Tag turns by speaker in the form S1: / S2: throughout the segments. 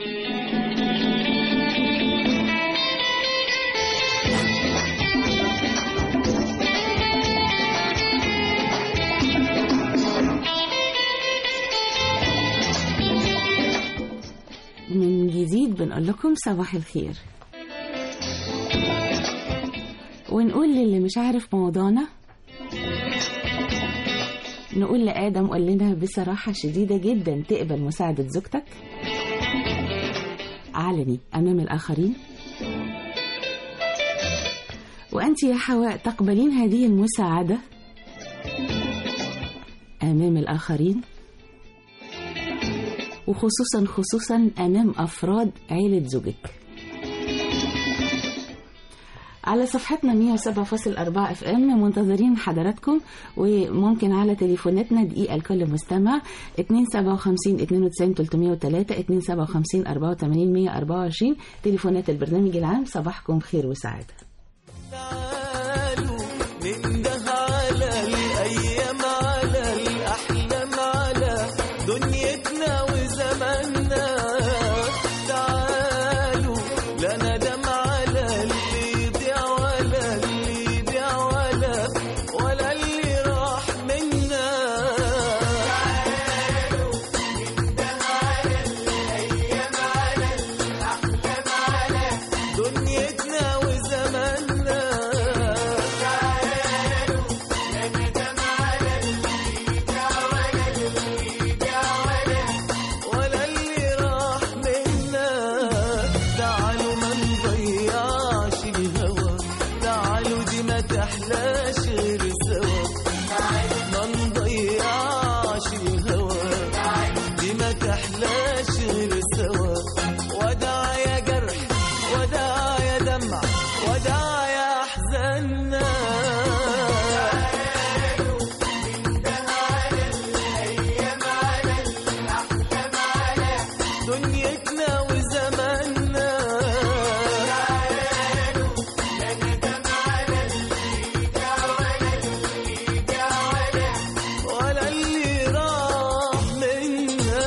S1: من جديد بنقول لكم صباح الخير ونقول للي مش عارف موضوعنا نقول لآدم قال لنا بصراحة شديدة جدا تقبل مساعدة زوجتك علني أمام الآخرين وأنت يا حواء تقبلين هذه المساعدة أمام الآخرين وخصوصا خصوصا أمام أفراد عيلة زوجك على صفحتنا 107.4 اف ام منتظرين حضراتكم وممكن على تليفوناتنا دقيقة لكل مستمع 257 92 303 257 84 124 تليفونات البرنامج العام صباحكم خير وسعادة
S2: تعالوا ننده على الأيام على الأحلام على دنيتنا وزماننا تعالوا لا ندم على اللي يضيع ولا اللي يضيع ولا ولا اللي راح منا دنيتنا وزماننا ولا اللي راح منا تعالوا ما نضيعش الهوى تعالوا دي ما تحلاش غير سوا ما نضيعش الهوى دي ما تحلاش غير سوا وداع يا جرح وداع يا دمع وداع يا احزاننا دنيتنا وزماننا ولا اللي راح منا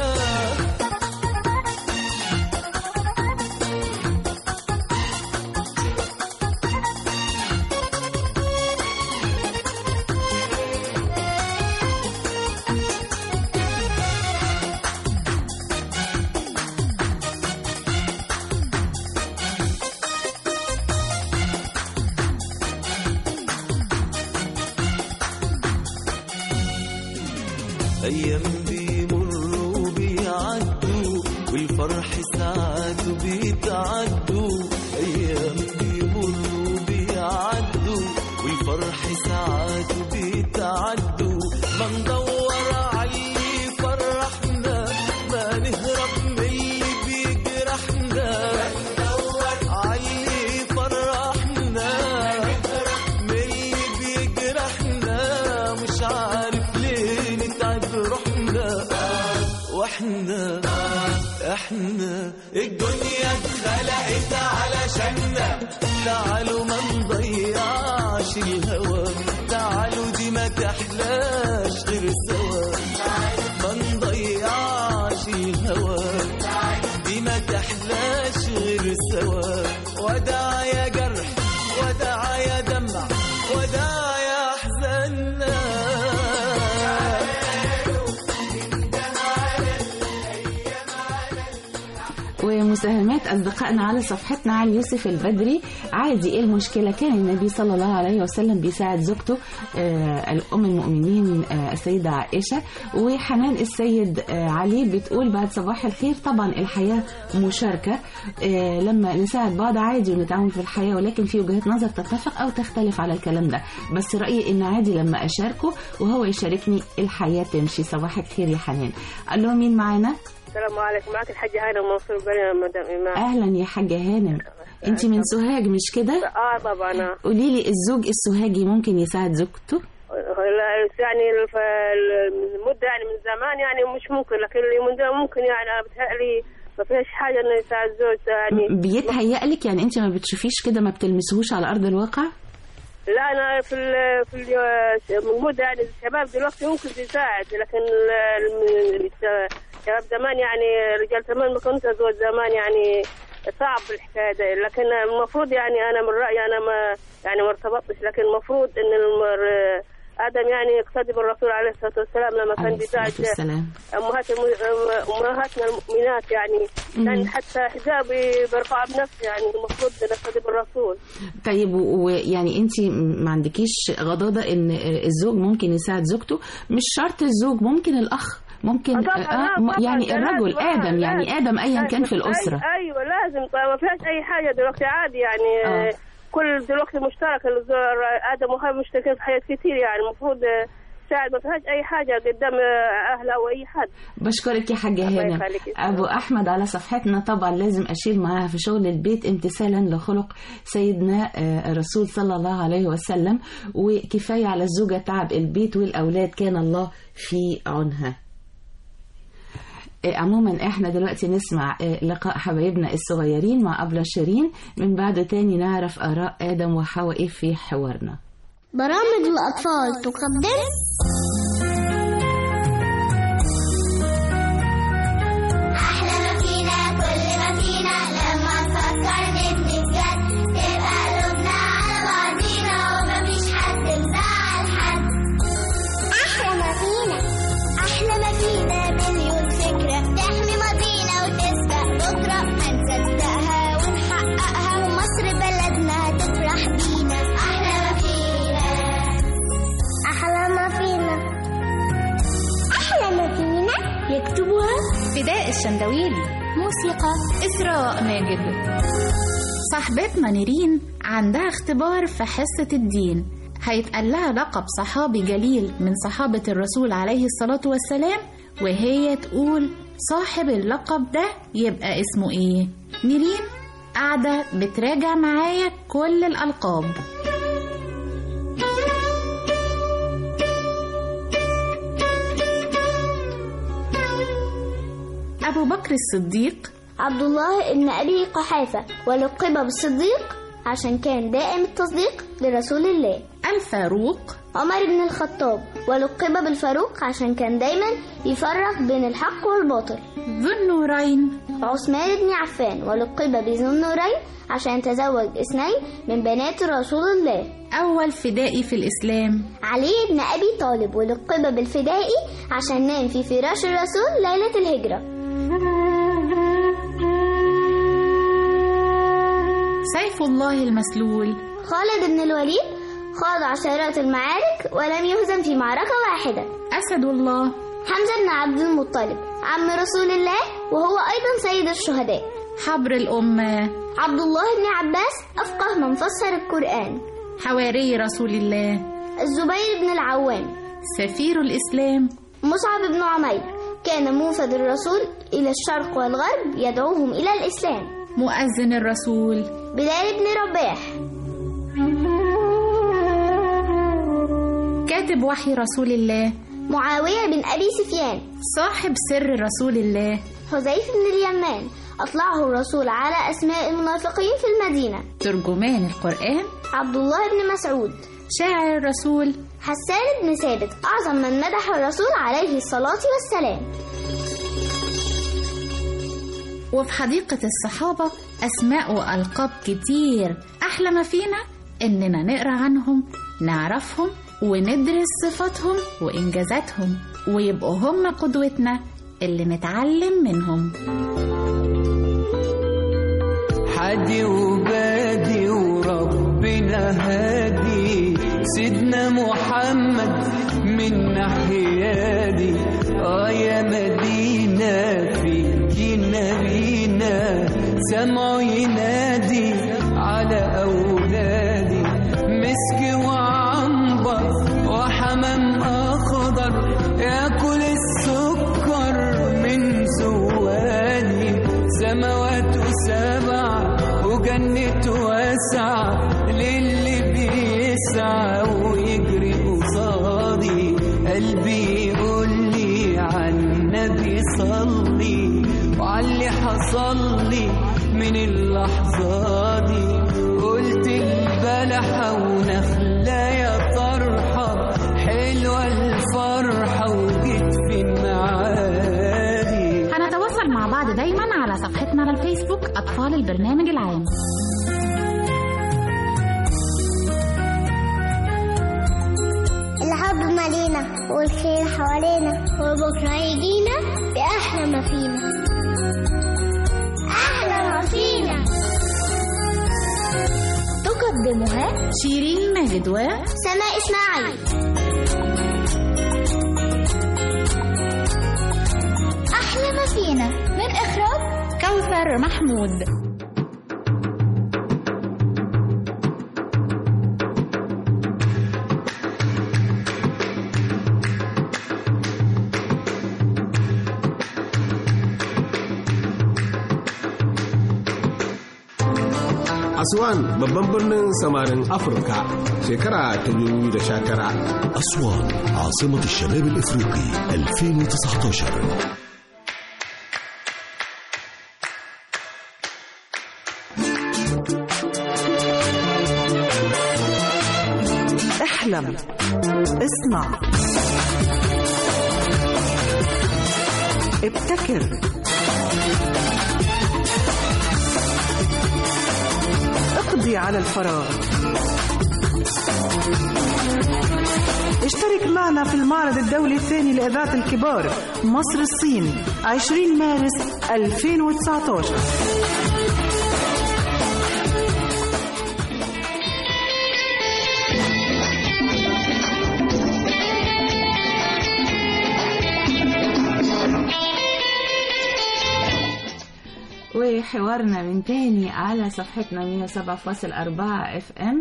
S2: أيام بيمروا بيعدوا والفرح ساعات بيتعدوا أيام بيمروا بيعدوا والفرح ساعات بيتعدوا ما ندور على اللي يفرحنا ما نهرب من اللي بيجرحنا على اللي يفرحنا من اللي بيجرحنا مش عارف ليه نتعب روحنا واحنا احنا الدنيا اتخلقت علشاننا تعالوا ما نضيعش الهوى تعالوا دي ما تحلاش غير سوا ما نضيعش الهوى دي ما تحلاش غير سوا وداع يا جرح وداع يا دمع وداع يا احزاننا
S1: ومساهمات أصدقائنا على صفحتنا على يوسف البدري عادي إيه المشكلة كان النبي صلى الله عليه وسلم بيساعد زوجته آه الأم المؤمنين آه السيدة عائشة وحنان السيد آه علي بتقول بعد صباح الخير طبعا الحياة مشاركة آه لما نساعد بعض عادي ونتعاون في الحياة ولكن في وجهات نظر تتفق أو تختلف على الكلام ده بس رأيي إن عادي لما أشاركه وهو يشاركني الحياة تمشي صباح الخير يا حنان قال له مين معانا
S3: السلام عليكم معك الحاجة هانة منصور بني مدام إيمان
S1: اهلا يا حاجه هانم انت من سوهاج مش كده
S3: اه طبعا آه.
S1: قولي لي الزوج السوهاجي ممكن يساعد زوجته
S3: لا، يعني الف- المدة يعني من زمان يعني مش ممكن لكن اللي من زمان ممكن يعني أنا بتهيألي ما فيهاش حاجة إنه يساعد زوجته يعني
S1: بيتهيألك يعني انت ما بتشوفيش كده ما بتلمسهوش على ارض الواقع
S3: لا أنا في ال في ال- المدة يعني الشباب دلوقتي ممكن يساعد لكن ال- الم- شباب زمان يعني رجال زمان ما كانوا تزوج زمان يعني صعب الحكايه دي لكن المفروض يعني انا من رايي انا ما يعني ما ارتبطتش لكن المفروض ان المر ادم يعني يقتدي بالرسول عليه الصلاه والسلام لما كان
S1: عليه الصلاة
S3: بيزعج
S1: والسلام
S3: امهات الم- امهاتنا المؤمنات يعني كان حتى حجابي برفع بنفسي يعني المفروض نقتدي بالرسول
S1: طيب و- ويعني انت ما عندكيش غضاضه ان الزوج ممكن يساعد زوجته مش شرط الزوج ممكن الاخ ممكن
S3: آه طبعاً،
S1: آه
S3: آه
S1: م-
S3: طبعاً،
S1: يعني
S3: ده
S1: الرجل
S3: لازم، آه،
S1: ادم يعني
S3: لازم.
S1: ادم ايا كان في
S3: أيوة،
S1: الاسره
S3: ايوه لازم طيب ما فيهاش اي حاجه دلوقتي عادي يعني
S1: آه.
S3: آه. كل دلوقتي مشترك الزوج ادم وهاي مشتركين في حاجات كتير يعني المفروض آه، تساعد ما فيهاش اي حاجه قدام آه، اهله او اي حد
S1: بشكرك يا حاجة
S3: الله
S1: هانم
S3: يخليك.
S1: أبو أحمد على صفحتنا طبعا لازم أشير معاها في شغل البيت امتثالا لخلق سيدنا آه، الرسول صلى الله عليه وسلم وكفاية على الزوجة تعب البيت والأولاد كان الله في عنها آه، عموما احنا دلوقتي نسمع آه، لقاء حبايبنا الصغيرين مع أبلة شيرين من بعد تاني نعرف آراء آدم وحواء إيه في حوارنا
S4: برامج الأطفال تقدم أحلى ما فينا كل ما فينا لما نفكر نبني بجد تبقى قلوبنا على بعضينا ومفيش حد مزعل حد أحلى ما فينا أحلى ما فينا مليون فكرة تحمي ماضينا وتسبق بكرة هنصدقها ونحققها ومصر بلدنا هتفرح بينا أحلى ما فينا أحلى ما فينا أحلى ما فينا يكتبها
S5: فداء الشندويلي موسيقى إسراء ماجد صاحبتنا نيرين عندها اختبار في حصة الدين هيتقال لها لقب صحابي جليل من صحابة الرسول عليه الصلاة والسلام وهي تقول صاحب اللقب ده يبقى اسمه ايه نيرين قاعدة بتراجع معايا كل الألقاب أبو بكر الصديق
S4: عبد الله ابن أبي قحافة ولقب بالصديق عشان كان دائم التصديق لرسول الله
S5: الفاروق
S4: عمر بن الخطاب ولقب بالفاروق عشان كان دايما يفرق بين الحق والباطل
S5: ذو النورين
S4: عثمان بن عفان ولقب بذو النورين عشان تزوج اثنين من بنات رسول الله
S5: أول فدائي في الإسلام
S4: علي بن أبي طالب ولقب بالفدائي عشان نام في فراش الرسول ليلة الهجرة
S5: سيف الله المسلول
S4: خالد بن الوليد خاض عشرات المعارك ولم يهزم في معركة واحدة
S5: أسد الله
S4: حمزة بن عبد المطلب عم رسول الله وهو أيضا سيد الشهداء
S5: حبر الأمة
S4: عبد الله بن عباس أفقه من فسر القرآن
S5: حواري رسول الله
S4: الزبير بن العوام
S5: سفير الإسلام
S4: مصعب بن عمير كان موفد الرسول إلى الشرق والغرب يدعوهم إلى الإسلام
S5: مؤذن الرسول
S4: بلال بن رباح
S5: كاتب وحي رسول الله
S4: معاوية بن أبي سفيان
S5: صاحب سر رسول الله
S4: حذيفة بن اليمان أطلعه الرسول على أسماء المنافقين في المدينة
S5: ترجمان القرآن
S4: عبد الله بن مسعود
S5: شاعر الرسول
S4: حسان بن ثابت أعظم من مدح الرسول عليه الصلاة والسلام
S5: وفي حديقة الصحابة أسماء وألقاب كتير أحلى ما فينا إننا نقرأ عنهم نعرفهم وندرس صفاتهم وإنجازاتهم ويبقوا هم قدوتنا اللي نتعلم منهم
S2: حادي وبادي وربنا هادي سيدنا محمد من ناحيادي اه يا مدينة فيكي نبينا سمعوا ينادي على أولادي مسك وعنبر وحمام أخضر ياكل السكر من زوالي سماوات سبع وجنة واسع للي بيسعى ويجري قصادي قلبي يقول لي عالنبي صلي وعلي حصل لي من اللحظة دي قلت البلحة ونخلة يا طرحة حلوة الفرحة وجيت في المعادي
S5: دايما على صفحتنا على الفيسبوك أطفال البرنامج العام
S4: الحب مالينا والخير حوالينا وبكرة يجينا بأحلى ما فينا أحلى ما فينا تقدمها
S5: شيرين ماجد و
S4: سماء إسماعيل أحلى ما فينا من إخراج
S5: كوثر محمود
S6: Aswan babban birnin samarin Afirka shekara ta 2019.
S7: أسوان عاصمة الشباب الإفريقي 2019
S8: احلم اصنع ابتكر اقضي على الفراغ اشترك معنا في المعرض الدولي الثاني لإذاعة الكبار مصر الصين 20 مارس 2019
S1: وحوارنا من تاني على صفحتنا 107.4 اف ام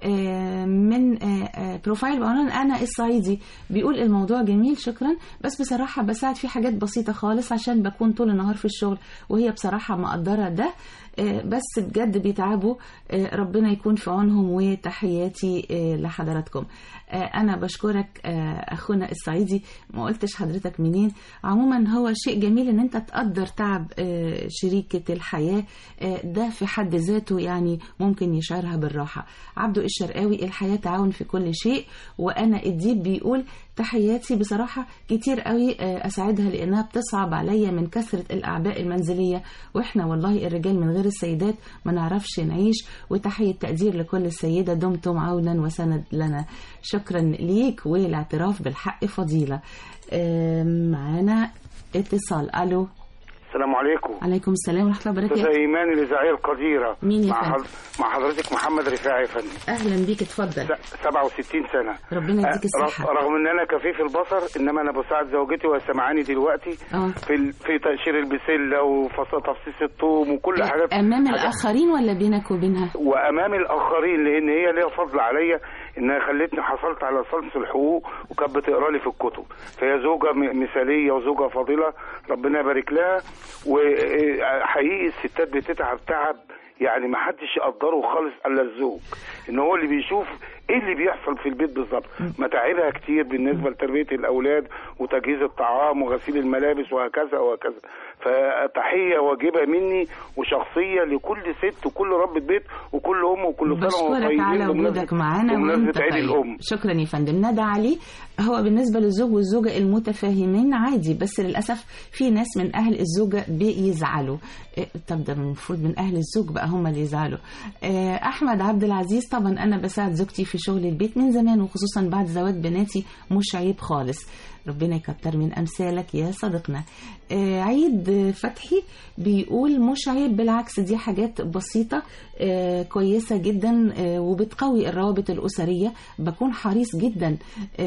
S1: من آه، آه، بروفايل بعنوان انا الصعيدي بيقول الموضوع جميل شكرا بس بصراحه بساعد في حاجات بسيطه خالص عشان بكون طول النهار في الشغل وهي بصراحه مقدره ده آه، بس بجد بيتعبوا آه، ربنا يكون في عونهم وتحياتي آه، لحضراتكم آه، انا بشكرك آه، اخونا الصعيدي ما قلتش حضرتك منين عموما هو شيء جميل ان انت تقدر تعب آه، شريكة الحياة آه، ده في حد ذاته يعني ممكن يشعرها بالراحة عبدو الشرقاوي الحياة تعاون في كل شيء وانا الديب بيقول تحياتي بصراحة كتير قوي آه، أساعدها لأنها بتصعب عليا من كثرة الأعباء المنزلية وإحنا والله الرجال من غير السيدات ما نعرفش نعيش وتحية تقدير لكل السيدة دمتم عونا وسند لنا شكرا ليك والاعتراف بالحق فضيلة آم، معانا اتصال ألو
S9: السلام عليكم
S1: عليكم السلام ورحمة الله
S9: استاذ
S1: وبركاته
S9: ايمان الاذاعيه القديره
S1: مين يا
S9: مع,
S1: فندم؟
S9: حض... مع حضرتك محمد رفاعي يا فندم
S1: أهلا بيك اتفضل
S9: س- 67 سنه
S1: ربنا يديك
S9: أه،
S1: الصحة.
S9: رغ- رغم ان انا كفيف البصر انما انا بساعد زوجتي وهي سامعاني دلوقتي
S1: اه
S9: في ال... في تقشير البسله وتفصيص الثوم وكل حاجات
S1: أمام
S9: حاجات-
S1: الآخرين ولا بينك وبينها
S9: وامام الاخرين لان هي ليها فضل عليا انها خلتني حصلت على صلص الحقوق وكانت بتقرا لي في الكتب فهي زوجه م- مثاليه وزوجه فاضله ربنا يبارك لها وحقيقي الستات بتتعب تعب يعني ما حدش يقدره خالص الا الزوج ان هو اللي بيشوف ايه اللي بيحصل في البيت بالظبط متاعبها كتير بالنسبه لتربيه الاولاد وتجهيز الطعام وغسيل الملابس وهكذا وهكذا فتحيه واجبه مني وشخصيه لكل ست وكل ربة بيت وكل ام وكل سنه وهم
S1: بشكرك
S9: طيبين
S1: على
S9: بمناسبة-
S1: وجودك معانا وانت
S9: بمناسبه عيد
S1: طيب.
S9: الام
S1: شكرا يا فندم ندى علي هو بالنسبه للزوج والزوجه المتفاهمين عادي بس للاسف في ناس من اهل الزوجه بيزعلوا إيه، طب ده المفروض من اهل الزوج بقى هم اللي يزعلوا آه، احمد عبد العزيز طبعا انا بساعد زوجتي في شغل البيت من زمان وخصوصا بعد زواج بناتي مش عيب خالص ربنا يكتر من امثالك يا صديقنا آه، عيد فتحي بيقول مش عيب بالعكس دي حاجات بسيطة آه، كويسة جدا آه، وبتقوي الروابط الأسرية بكون حريص جدا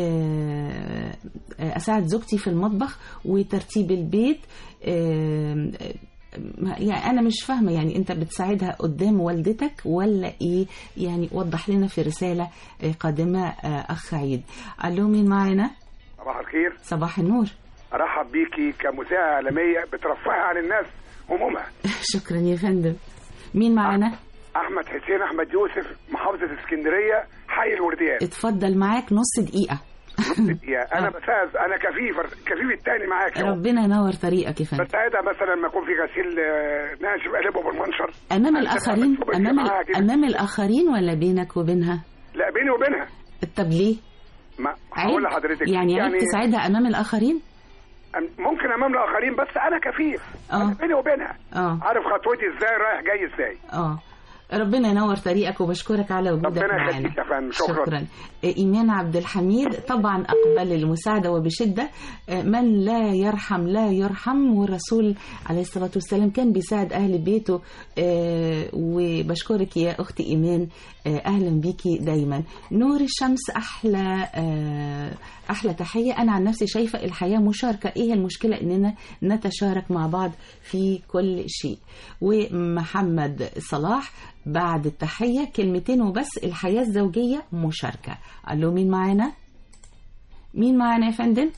S1: آه، آه، أساعد زوجتي في المطبخ وترتيب البيت آه، يعني أنا مش فاهمة يعني أنت بتساعدها قدام والدتك ولا إيه يعني وضح لنا في رسالة آه، قادمة آه، أخ عيد ألو مين معنا
S10: صباح الخير
S1: صباح النور
S10: ارحب بيكي كمذيعه عالميه بترفعي عن الناس همومها
S1: شكرا يا فندم مين معنا
S10: احمد حسين احمد يوسف محافظه اسكندريه حي الورديان
S1: اتفضل معاك نص دقيقة
S10: يا انا بساعد انا كفيف كفيف التاني معاك اهو.
S1: ربنا ينور طريقك يا فندم
S10: بساعدها مثلا لما يكون في غسيل آه، ناشف اقلبه بالمنشر
S1: امام
S10: عشان
S1: الاخرين
S10: أبقى
S1: امام
S10: معاها
S1: ال-
S10: كده.
S1: امام الاخرين ولا بينك وبينها
S10: لا بيني وبينها
S1: طب ليه
S10: ما هقول
S1: عيب
S10: لحضرتك
S1: يعني عيب تساعدها امام الاخرين
S10: أم- ممكن امام الاخرين بس انا كفيف
S1: اه
S10: أنا بيني وبينها
S1: اه
S10: عارف خطوتي ازاي رايح جاي ازاي
S1: اه ربنا ينور طريقك وبشكرك على وجودك
S10: ربنا
S1: معنا
S10: يخليك يا فندم شكرا,
S1: شكرا إيمان عبد الحميد طبعا أقبل المساعدة وبشدة من لا يرحم لا يرحم والرسول عليه الصلاة والسلام كان بيساعد أهل بيته آه، وبشكرك يا أختي إيمان آه، أهلا بيكي دايما نور الشمس أحلى آه، أحلى تحية أنا عن نفسي شايفة الحياة مشاركة إيه المشكلة إننا نتشارك مع بعض في كل شيء ومحمد صلاح بعد التحية كلمتين وبس الحياة الزوجية مشاركة قال له مين معانا مين معانا يا فندم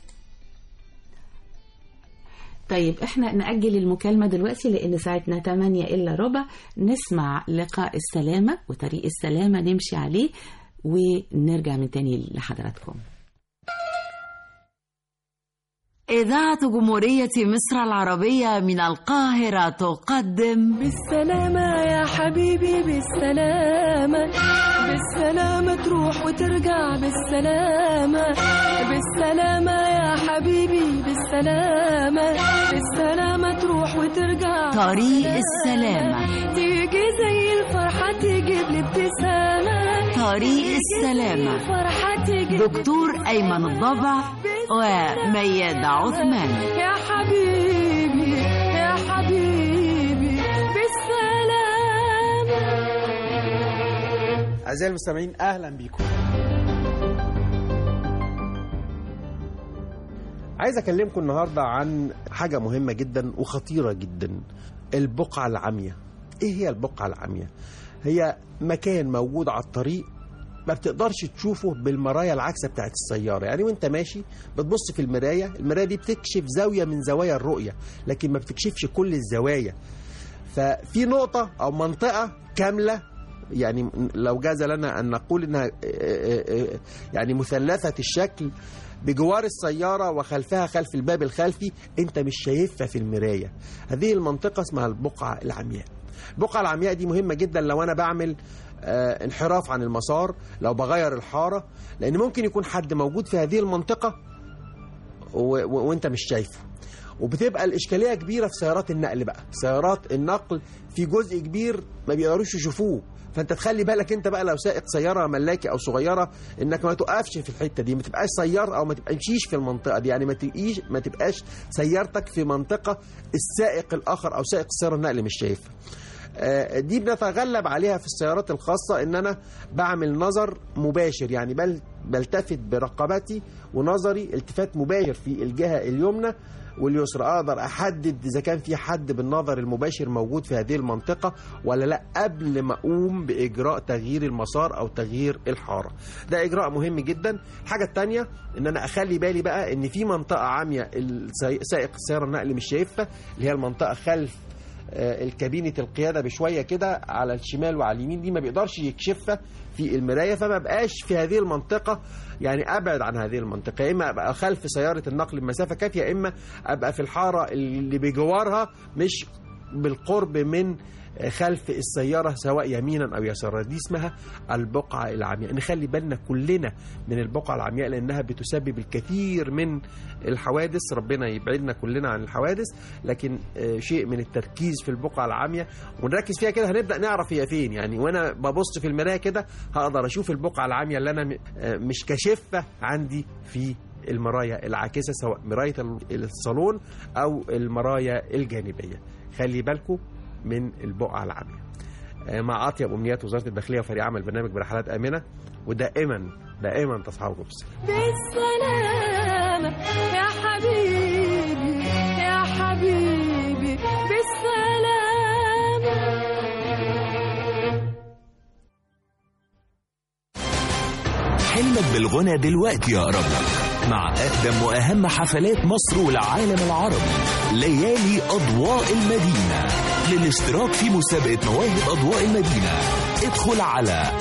S1: طيب احنا نأجل المكالمة دلوقتي لأن ساعتنا 8 إلا ربع نسمع لقاء السلامة وطريق السلامة نمشي عليه ونرجع من تاني لحضراتكم
S11: إذاعة جمهورية مصر العربية من القاهرة تقدم
S12: بالسلامة يا حبيبي بالسلامة بالسلامة تروح وترجع بالسلامة بالسلامة يا حبيبي بالسلامة بالسلامة تروح وترجع
S11: طريق السلامة
S12: تيجي زي الفرحة تجيب لي ابتسامة
S11: طريق السلامة
S12: فرحة تجيب
S11: دكتور أيمن الضبع وميادة عثمان
S12: يا حبيبي يا حبيبي بالسلامة
S13: أعزائي المستمعين أهلا بيكم عايز أكلمكم النهاردة عن حاجة مهمة جدا وخطيرة جدا البقعة العمياء إيه هي البقعة العمياء؟ هي مكان موجود على الطريق ما بتقدرش تشوفه بالمرايا العكسة بتاعت السيارة يعني وانت ماشي بتبص في المراية المراية دي بتكشف زاوية من زوايا الرؤية لكن ما بتكشفش كل الزوايا ففي نقطة أو منطقة كاملة يعني لو جاز لنا أن نقول أنها يعني مثلثة الشكل بجوار السيارة وخلفها خلف الباب الخلفي أنت مش شايفها في المراية هذه المنطقة اسمها البقعة العمياء البقعة العمياء دي مهمة جدا لو أنا بعمل آه، انحراف عن المسار لو بغير الحارة لأن ممكن يكون حد موجود في هذه المنطقة و... و... وانت مش شايفه وبتبقى الإشكالية كبيرة في سيارات النقل بقى سيارات النقل في جزء كبير ما بيقدروش يشوفوه فانت تخلي بالك انت بقى لو سائق سياره ملاكي او صغيره انك ما تقفش في الحته دي ما تبقاش سيار او ما تمشيش في المنطقه دي يعني ما تبقيش ما تبقاش سيارتك في منطقه السائق الاخر او سائق السياره النقل مش شايفها آه، دي بنتغلب عليها في السيارات الخاصة ان انا بعمل نظر مباشر يعني بل بلتفت برقبتي ونظري التفات مباشر في الجهة اليمنى واليسرى اقدر احدد اذا كان في حد بالنظر المباشر موجود في هذه المنطقة ولا لا قبل ما اقوم باجراء تغيير المسار او تغيير الحارة ده اجراء مهم جدا الحاجة التانية ان انا اخلي بالي بقى ان في منطقة عامية السي- سائق السيارة النقل مش شايفها اللي هي المنطقة خلف آه، الكابينة القيادة بشوية كده على الشمال وعلى اليمين دي ما بيقدرش يكشفها في المراية فما بقاش في هذه المنطقة يعني أبعد عن هذه المنطقة يا إما أبقى خلف سيارة النقل بمسافة كافية يا إما أبقى في الحارة اللي بجوارها مش بالقرب من خلف السيارة سواء يمينا أو يسارا دي اسمها البقعة العمياء نخلي بالنا كلنا من البقعة العمياء لأنها بتسبب الكثير من الحوادث ربنا يبعدنا كلنا عن الحوادث لكن آه، شيء من التركيز في البقعة العمياء ونركز فيها كده هنبدأ نعرف هي فين يعني وأنا ببص في المراية كده هقدر أشوف البقعة العمياء اللي أنا م- آه، مش كاشفها عندي في المرايا العاكسة سواء مراية الصالون أو المرايا الجانبية خلي بالكم من البقعة العامية آه، مع أطيب أمنيات وزارة الداخلية وفريق عمل برنامج برحلات آمنة ودائما دائما تصحبكم بالسلامة
S12: بالسلامة يا حبيبي يا حبيبي بالسلامة
S14: حلمك بالغنى دلوقتي يقرب لك مع أقدم وأهم حفلات مصر والعالم العربي ليالي أضواء المدينة للاشتراك في مسابقة مواهب أضواء المدينة ادخل على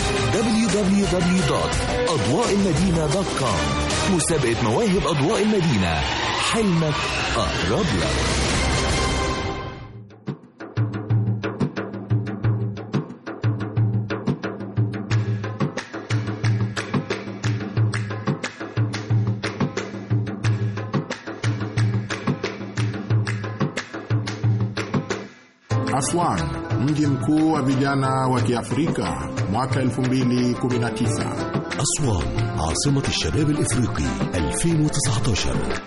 S14: www.أضواءالمدينة.com مسابقة مواهب أضواء المدينة حلمك أقرب لك
S15: Aswan, mji mkuu wa vijana wa Kiafrika mwaka 2019.
S7: أسوان عاصمة الشباب الإفريقي 2019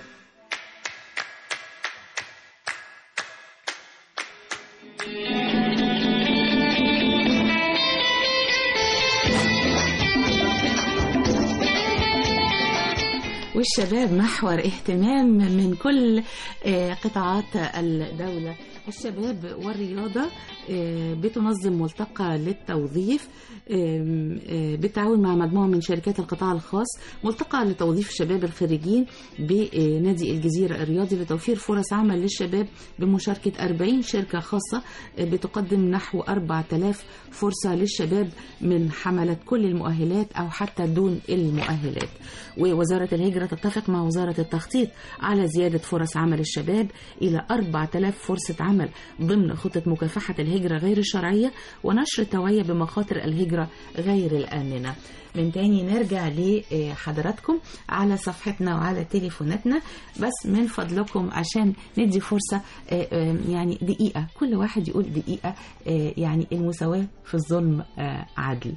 S1: والشباب محور اهتمام من كل آه، قطاعات الدولة الشباب والرياضة آه، بتنظم ملتقى للتوظيف آم، آه، بالتعاون مع مجموعة من شركات القطاع الخاص ملتقى لتوظيف الشباب الخريجين بنادي الجزيرة الرياضي لتوفير فرص عمل للشباب بمشاركة 40 شركة خاصة آه، بتقدم نحو 4000 فرصة للشباب من حملة كل المؤهلات أو حتى دون المؤهلات ووزارة الهجرة تتفق مع وزارة التخطيط على زيادة فرص عمل الشباب إلى 4000 فرصة عمل ضمن خطة مكافحة الهجرة غير الشرعية ونشر التوعية بمخاطر الهجرة غير الآمنة من تاني نرجع لحضراتكم على صفحتنا وعلى تليفوناتنا بس من فضلكم عشان ندي فرصة آه، آه، يعني دقيقة كل واحد يقول دقيقة آه، يعني المساواة في الظلم آه، عدل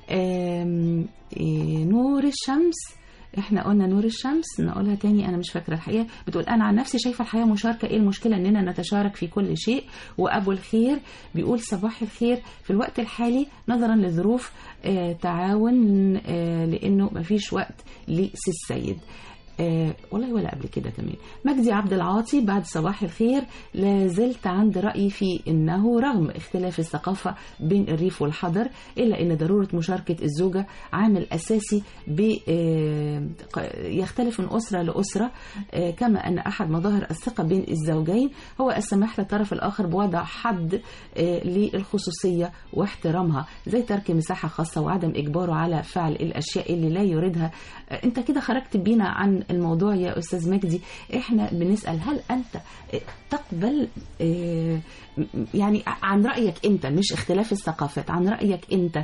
S1: آم، آه، نور الشمس احنا قلنا نور الشمس نقولها تاني انا مش فاكره الحقيقه بتقول انا عن نفسي شايفه الحياه مشاركه ايه المشكله اننا نتشارك في كل شيء وابو الخير بيقول صباح الخير في الوقت الحالي نظرا لظروف آه تعاون آه لانه مفيش وقت لسي السيد آه والله ولا قبل كده كمان مجدي عبد العاطي بعد صباح الخير لا زلت عند رأيي في أنه رغم اختلاف الثقافة بين الريف والحضر إلا أن ضرورة مشاركة الزوجة عامل أساسي ب آه، ق- يختلف من أسرة لأسرة آه، كما أن أحد مظاهر الثقة بين الزوجين هو السماح للطرف الآخر بوضع حد آه، للخصوصية واحترامها زي ترك مساحة خاصة وعدم إجباره على فعل الأشياء اللي لا يريدها آه، أنت كده خرجت بينا عن الموضوع يا أستاذ مجدي إحنا بنسأل هل أنت آه، تقبل آه، م- يعني عن رأيك أنت مش اختلاف الثقافات عن رأيك أنت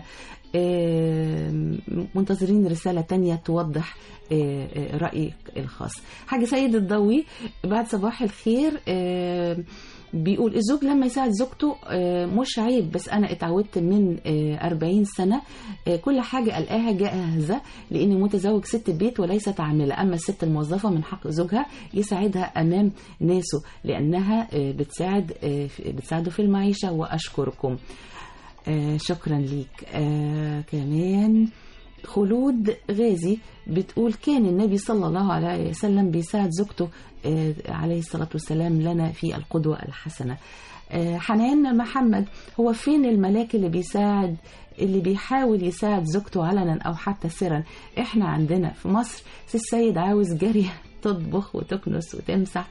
S1: آه، منتظرين رسالة تانية توضح آه، آه، رأيك الخاص حاجة سيد الضوي بعد صباح الخير آه، بيقول الزوج لما يساعد زوجته آه، مش عيب بس انا اتعودت من آه، 40 سنه آه، كل حاجه القاها جاهزه لاني متزوج ست بيت وليست عامله اما الست الموظفه من حق زوجها يساعدها امام ناسه لانها آه، بتساعد آه، في- بتساعده في المعيشه واشكركم آه، شكرا ليك آه، كمان خلود غازي بتقول كان النبي صلى الله عليه وسلم بيساعد زوجته آه، عليه الصلاة والسلام لنا في القدوة الحسنة آه، حنان محمد هو فين الملاك اللي بيساعد اللي بيحاول يساعد زوجته علنا أو حتى سرا احنا عندنا في مصر سي السيد عاوز جارية تطبخ وتكنس وتمسح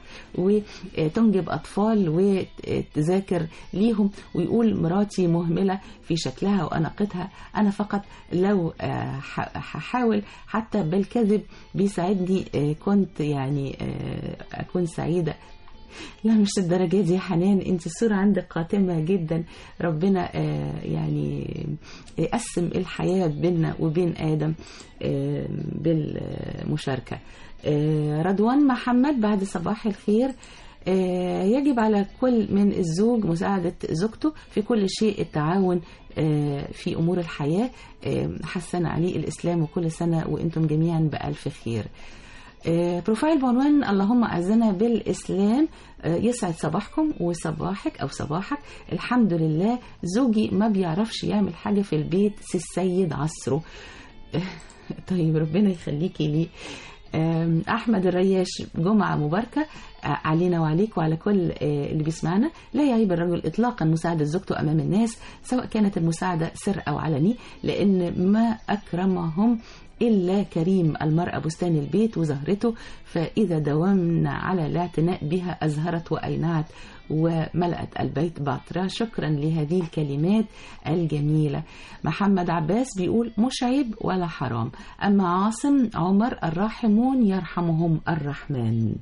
S1: وتنجب أطفال وتذاكر ليهم ويقول مراتي مهملة في شكلها وأناقتها أنا فقط لو آه، ح- هحاول حتى بالكذب بيساعدني آه، كنت يعني آه، أكون سعيدة لا مش الدرجة دي يا حنان انت الصورة عندك قاتمة جدا ربنا آه، يعني قسم الحياة بيننا وبين آدم آه، بالمشاركة آه، رضوان محمد بعد صباح الخير آه، يجب على كل من الزوج مساعدة زوجته في كل شيء التعاون آه، في أمور الحياة آه، حسن عليه الإسلام وكل سنة وأنتم جميعا بألف خير آه، بروفايل بعنوان اللهم أعزنا بالإسلام آه، يسعد صباحكم وصباحك أو صباحك الحمد لله زوجي ما بيعرفش يعمل حاجة في البيت سي السيد عصره آه، طيب ربنا يخليكي لي آم، أحمد الرياش جمعة مباركة آه، علينا وعليك وعلى كل آه، اللي بيسمعنا لا يعيب الرجل إطلاقا مساعدة زوجته أمام الناس سواء كانت المساعدة سر أو علني لأن ما أكرمهم إلا كريم المرأة بستان البيت وزهرته فإذا داومنا على الاعتناء بها أزهرت وأينعت وملأت البيت باطرة شكرا لهذه الكلمات الجميلة محمد عباس بيقول مش عيب ولا حرام أما عاصم عمر الراحمون يرحمهم الرحمن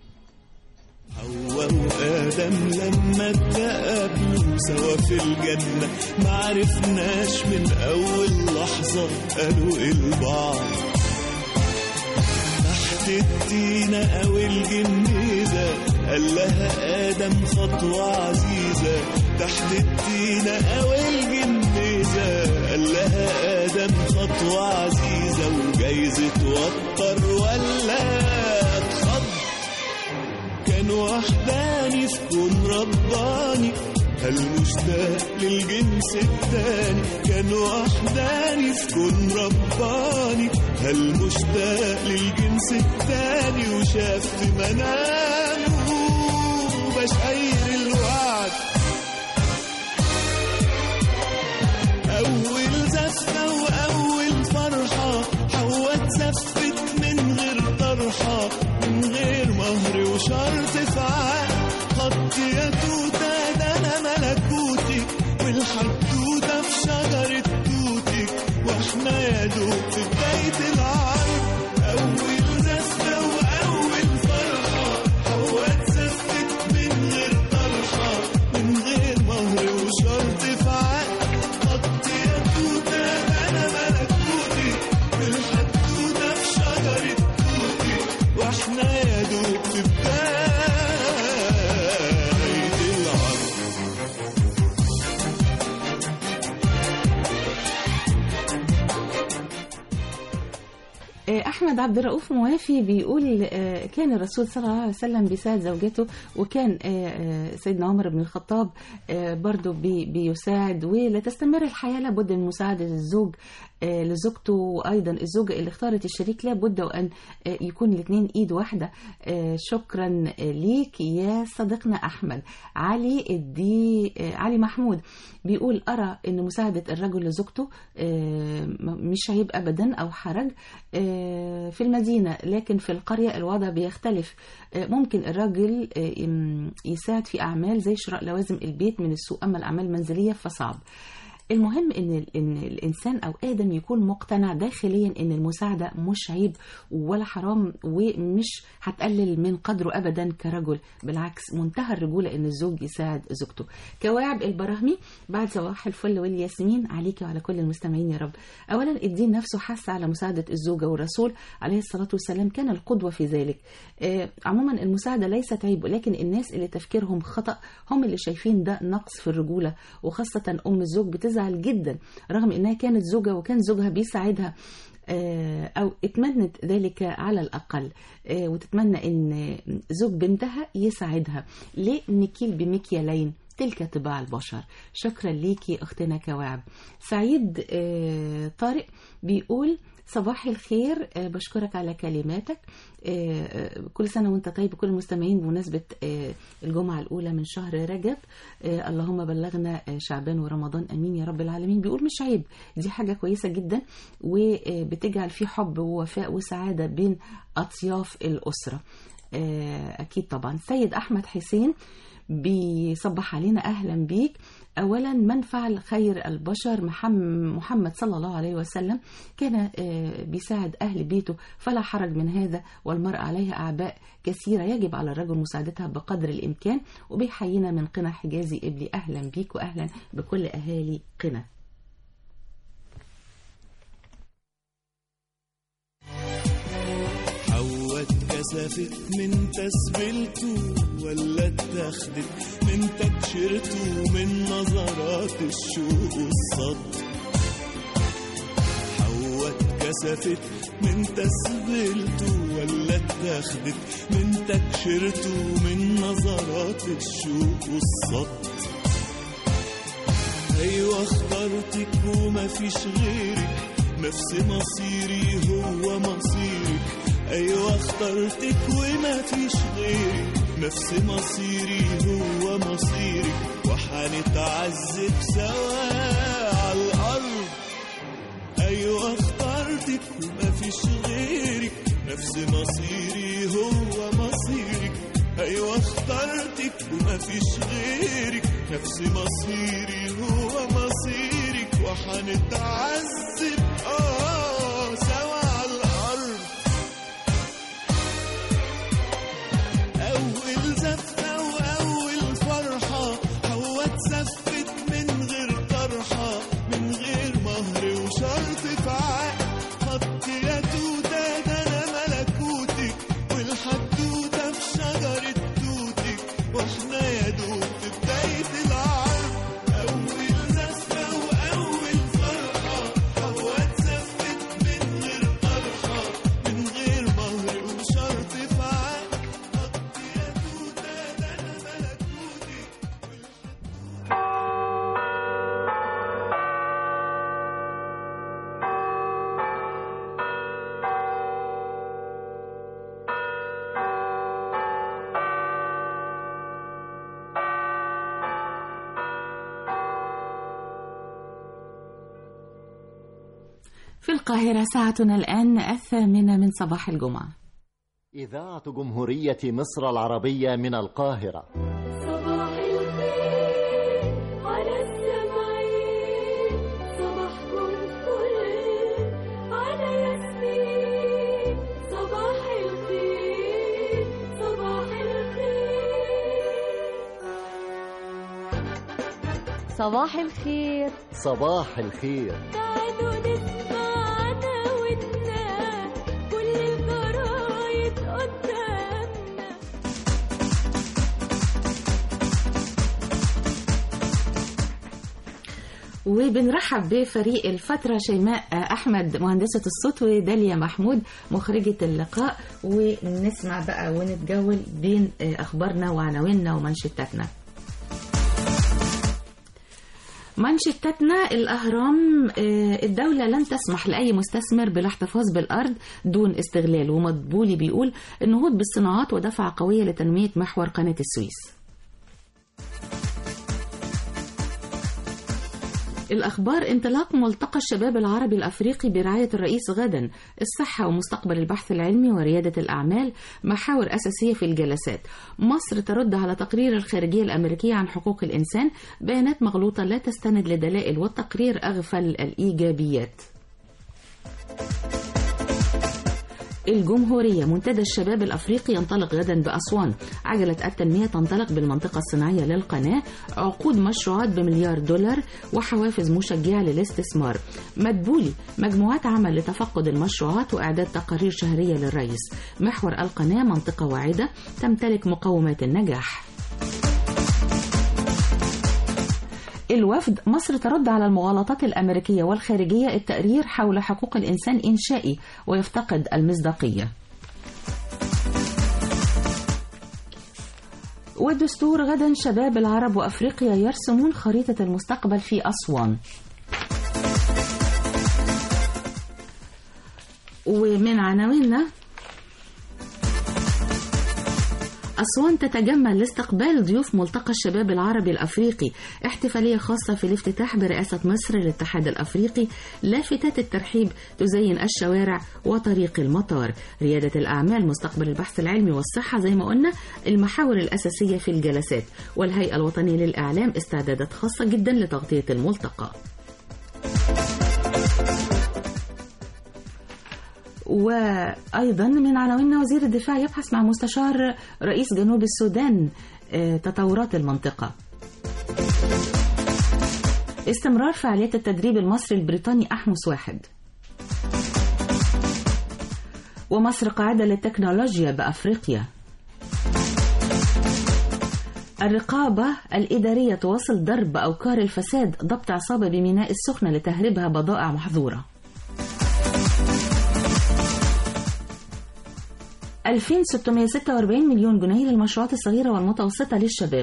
S2: حواء وآدم لما اتقابلوا سوا في الجنة معرفناش من أول لحظة قالوا إيه لبعض تحت التينة أو الجنيزة قال لها آدم خطوة عزيزة تحت التينة أو الجنيزة قال لها آدم خطوة عزيزة وجايز توتر ولا اتخض كان وحداني في كون رباني هل مشتاق للجنس التاني كان وحداني في كون رباني هل مشتاق للجنس التاني وشاف في منامه بشاير الوعد أول زفة وأول فرحة حواء اتزفت من غير طرحة من غير مهر وشرط في عقد خط يا توتة ده أنا ملكوتك والحدوتة في شجرة توتك وإحنا يا دوب في بداية العرض أول زفة وأول فرحة حواء اتزفت من غير طرحة من غير مهر وشرط في عقد خط يا توتة أنا ملكوتي بالحدودة في شجرة توتي وإحنا يا دوب في بداية العرض
S1: آه، احمد عبد الرؤوف موافي بيقول آه، كان الرسول صلى الله عليه وسلم بيساعد زوجته وكان آه، آه، سيدنا عمر بن الخطاب آه، برضو بي- بيساعد ولا تستمر الحياه لابد من مساعده الزوج آه، لزوجته وايضا الزوجه اللي اختارت الشريك لابد وان آه، يكون الاثنين ايد واحده آه، شكرا ليك يا صديقنا احمد علي الدي آه، علي محمود بيقول ارى ان مساعده الرجل لزوجته آه، م- مش عيب ابدا او حرج آه، في المدينه لكن في القريه الوضع بيختلف آه، ممكن الراجل آه، يم- يساعد في اعمال زي شراء لوازم البيت من السوق اما الاعمال المنزليه فصعب المهم ان ان الانسان او ادم يكون مقتنع داخليا ان المساعده مش عيب ولا حرام ومش هتقلل من قدره ابدا كرجل بالعكس منتهى الرجوله ان الزوج يساعد زوجته كواعب البراهمي بعد صباح الفل والياسمين عليك وعلى كل المستمعين يا رب اولا الدين نفسه حث على مساعده الزوجه والرسول عليه الصلاه والسلام كان القدوه في ذلك آه، عموما المساعده ليست عيب ولكن الناس اللي تفكيرهم خطا هم اللي شايفين ده نقص في الرجوله وخاصه ام الزوج بتزعل جدا رغم انها كانت زوجه وكان زوجها بيساعدها آه، او اتمنت ذلك على الاقل آه، وتتمنى ان زوج بنتها يساعدها ليه نكيل بمكيالين تلك طباع البشر شكرا ليكي اختنا كواعب سعيد آه، طارق بيقول صباح الخير آه، بشكرك على كلماتك آه، آه، كل سنة وانت طيب كل المستمعين بمناسبة آه، الجمعة الأولى من شهر رجب آه، اللهم بلغنا آه، شعبان ورمضان أمين يا رب العالمين بيقول مش عيب دي حاجة كويسة جدا وبتجعل في حب ووفاء وسعادة بين أطياف الأسرة آه، أكيد طبعا سيد أحمد حسين بيصبح علينا أهلا بيك أولا من فعل خير البشر محم- محمد صلى الله عليه وسلم كان آه، بيساعد أهل بيته فلا حرج من هذا والمرأة عليها أعباء كثيرة يجب على الرجل مساعدتها بقدر الإمكان وبيحيينا من قنا حجازي إبلي أهلا بيك وأهلا بكل أهالي قنا
S2: حواء اتكسفت من تسبيلته ولا اتاخدت من تكشيرته من نظرات الشوق والصد حواء اتكسفت من تسبيلته ولا اتاخدت من تكشيرته من نظرات الشوق والصد ايوه اخترتك وما فيش غيرك نفس مصيري هو مصيرك ايوه اخترتك وما فيش غيرك نفس مصيري هو مصيرك وحنتعذب سوا على الارض ايوه اخترتك وما فيش غيرك نفس مصيري هو مصيرك ايوه اخترتك وما فيش غيرك نفس مصيري هو مصيرك وحنتعذب اه سوا على الارض اول زفه واول فرحه هو اتزفت من غير طرحه من غير مهر وشرط في عقد خط يا توته ده انا ملكوتك والحدوته في شجره توتك
S1: في القاهرة ساعتنا الآن الثامنة من صباح الجمعة
S16: إذاعة جمهورية مصر العربية من القاهرة
S12: صباح الخير على السمعين صباحكم فل على ياسمين صباح الخير صباح الخير
S17: صباح الخير
S16: صباح الخير
S12: تعالوا نسمع عناويننا كل الجرايد قدامنا
S1: وبنرحب بفريق الفترة شيماء أحمد مهندسة الصوت وداليا محمود مخرجة اللقاء ونسمع بقى ونتجول بين أخبارنا وعناويننا ومنشطاتنا منشطتنا الأهرام آه، الدولة لن تسمح لأي مستثمر بالاحتفاظ بالأرض دون استغلال ومدبولي بيقول النهوض بالصناعات ودفعة قوية لتنمية محور قناة السويس الأخبار انطلاق ملتقى الشباب العربي الأفريقي برعاية الرئيس غدا الصحة ومستقبل البحث العلمي وريادة الأعمال محاور أساسية في الجلسات مصر ترد على تقرير الخارجية الأمريكية عن حقوق الإنسان بيانات مغلوطة لا تستند لدلائل والتقرير أغفل الإيجابيات الجمهورية منتدى الشباب الأفريقي ينطلق غدا بأسوان عجلة التنمية تنطلق بالمنطقة الصناعية للقناة عقود مشروعات بمليار دولار وحوافز مشجعة للاستثمار مدبولي مجموعات عمل لتفقد المشروعات وإعداد تقارير شهرية للرئيس محور القناة منطقة واعدة تمتلك مقومات النجاح الوفد مصر ترد على المغالطات الأمريكية والخارجية التقرير حول حقوق الإنسان إنشائي ويفتقد المصداقية والدستور غدا شباب العرب وأفريقيا يرسمون خريطة المستقبل في أسوان ومن عناويننا أسوان تتجمل لاستقبال ضيوف ملتقى الشباب العربي الأفريقي احتفالية خاصة في الافتتاح برئاسة مصر للاتحاد الأفريقي لافتات الترحيب تزين الشوارع وطريق المطار ريادة الأعمال مستقبل البحث العلمي والصحة زي ما قلنا المحاور الأساسية في الجلسات والهيئة الوطنية للإعلام استعدادات خاصة جدا لتغطية الملتقى وأيضا من عناويننا وزير الدفاع يبحث مع مستشار رئيس جنوب السودان آه، تطورات المنطقة استمرار فعاليات التدريب المصري البريطاني أحمس واحد ومصر قاعدة للتكنولوجيا بأفريقيا الرقابة الإدارية تواصل ضرب أوكار الفساد ضبط عصابة بميناء السخنة لتهريبها بضائع محظورة 2646 مليون جنيه للمشروعات الصغيرة والمتوسطة للشباب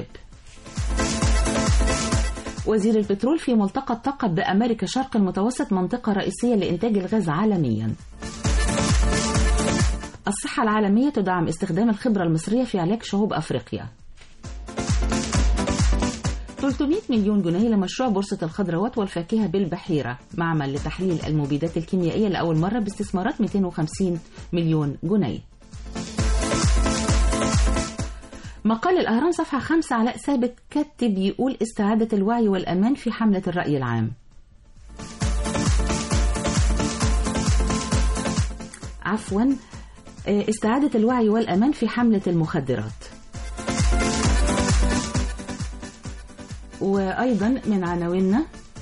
S1: وزير البترول في ملتقى الطاقة بأمريكا شرق المتوسط منطقة رئيسية لإنتاج الغاز عالميا الصحة العالمية تدعم استخدام الخبرة المصرية في علاج شعوب أفريقيا 300 مليون جنيه لمشروع بورصة الخضروات والفاكهة بالبحيرة معمل لتحليل المبيدات الكيميائية لأول مرة باستثمارات 250 مليون جنيه مقال الأهرام صفحة خمسة علاء ثابت كاتب يقول استعادة الوعي والأمان في حملة الرأي العام عفوا استعادة الوعي والأمان في حملة المخدرات وأيضا من عناويننا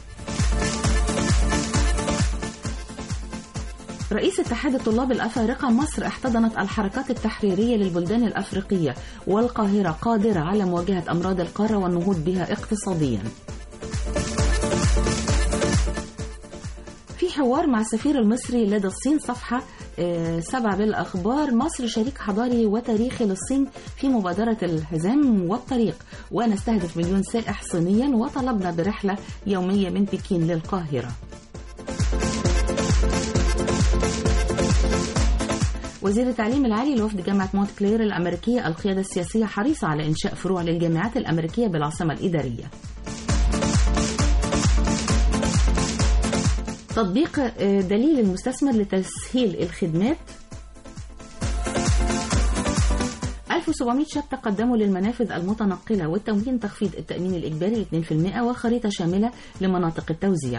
S1: رئيس اتحاد الطلاب الأفارقة مصر احتضنت الحركات التحريرية للبلدان الأفريقية والقاهرة قادرة على مواجهة أمراض القارة والنهوض بها اقتصاديا في حوار مع السفير المصري لدى الصين صفحة آه، سبعة بالأخبار مصر شريك حضاري وتاريخي للصين في مبادرة الحزام والطريق ونستهدف مليون سائح صينيا وطلبنا برحلة يومية من بكين للقاهرة وزير التعليم العالي لوفد جامعة مونت كلير الأمريكية القيادة السياسية حريصة على إنشاء فروع للجامعات الأمريكية بالعاصمة الإدارية تطبيق آه، دليل المستثمر لتسهيل الخدمات 1700 شاب تقدموا للمنافذ المتنقلة والتموين تخفيض التأمين الإجباري 2% وخريطة شاملة لمناطق التوزيع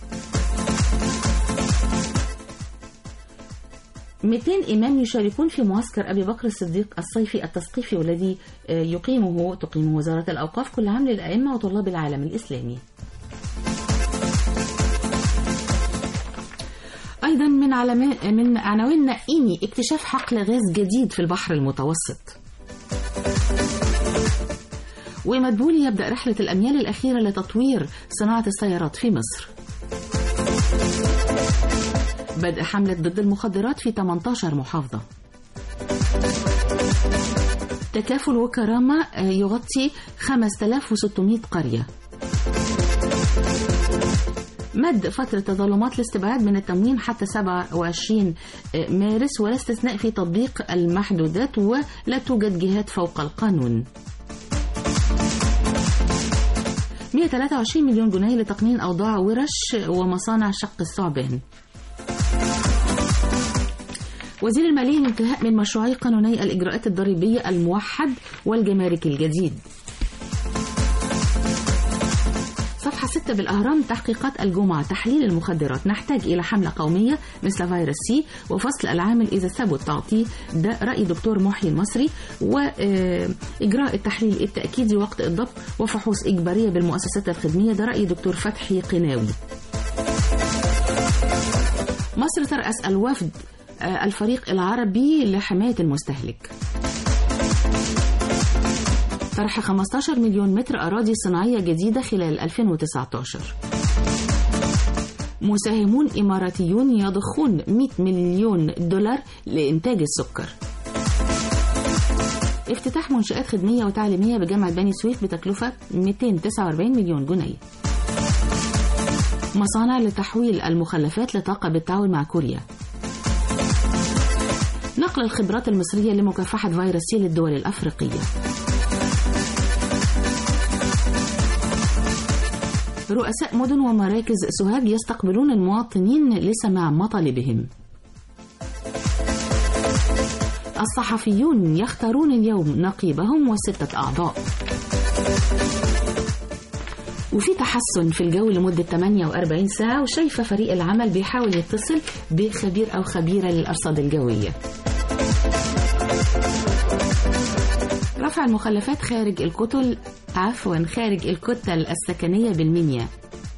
S1: 200 إمام يشاركون في معسكر أبي بكر الصديق الصيفي التثقيفي والذي آه، يقيمه تقيمه وزارة الأوقاف كل عام للأئمة وطلاب العالم الإسلامي أيضا من علما من عناوين نقيني اكتشاف حقل غاز جديد في البحر المتوسط ومدبولي يبدأ رحلة الأميال الأخيرة لتطوير صناعة السيارات في مصر بدء حملة ضد المخدرات في 18 محافظة تكافل وكرامة آه، يغطي 5600 قرية مد فترة تظلمات الاستبعاد من التموين حتى 27 مارس ولا استثناء في تطبيق المحدودات ولا توجد جهات فوق القانون 123 مليون جنيه لتقنين أوضاع ورش ومصانع شق الثعبان وزير المالية الانتهاء من مشروعي قانوني الإجراءات الضريبية الموحد والجمارك الجديد صفحة 6 بالأهرام تحقيقات الجمعة تحليل المخدرات نحتاج إلى حملة قومية مثل فيروس سي وفصل العامل إذا ثبت تعطيه ده رأي دكتور محي المصري وإجراء التحليل التأكيدي وقت الضبط وفحوص إجبارية بالمؤسسات الخدمية ده رأي دكتور فتحي قناوي مصر ترأس الوفد آه، الفريق العربي لحماية المستهلك طرح 15 مليون متر أراضي صناعية جديدة خلال 2019 مساهمون إماراتيون يضخون 100 مليون دولار لإنتاج السكر افتتاح منشآت خدمية وتعليمية بجامعة بني سويف بتكلفة 249 مليون جنيه مصانع لتحويل المخلفات لطاقة بالتعاون مع كوريا نقل الخبرات المصرية لمكافحة فيروس سي للدول الأفريقية رؤساء مدن ومراكز سوهاج يستقبلون المواطنين لسماع مطالبهم الصحفيون يختارون اليوم نقيبهم وستة أعضاء وفي تحسن في الجو لمدة 48 ساعة وشايفة فريق العمل بيحاول يتصل بخبير أو خبيرة للأرصاد الجوية رفع المخلفات خارج الكتل عفوا خارج الكتل السكنية بالمنيا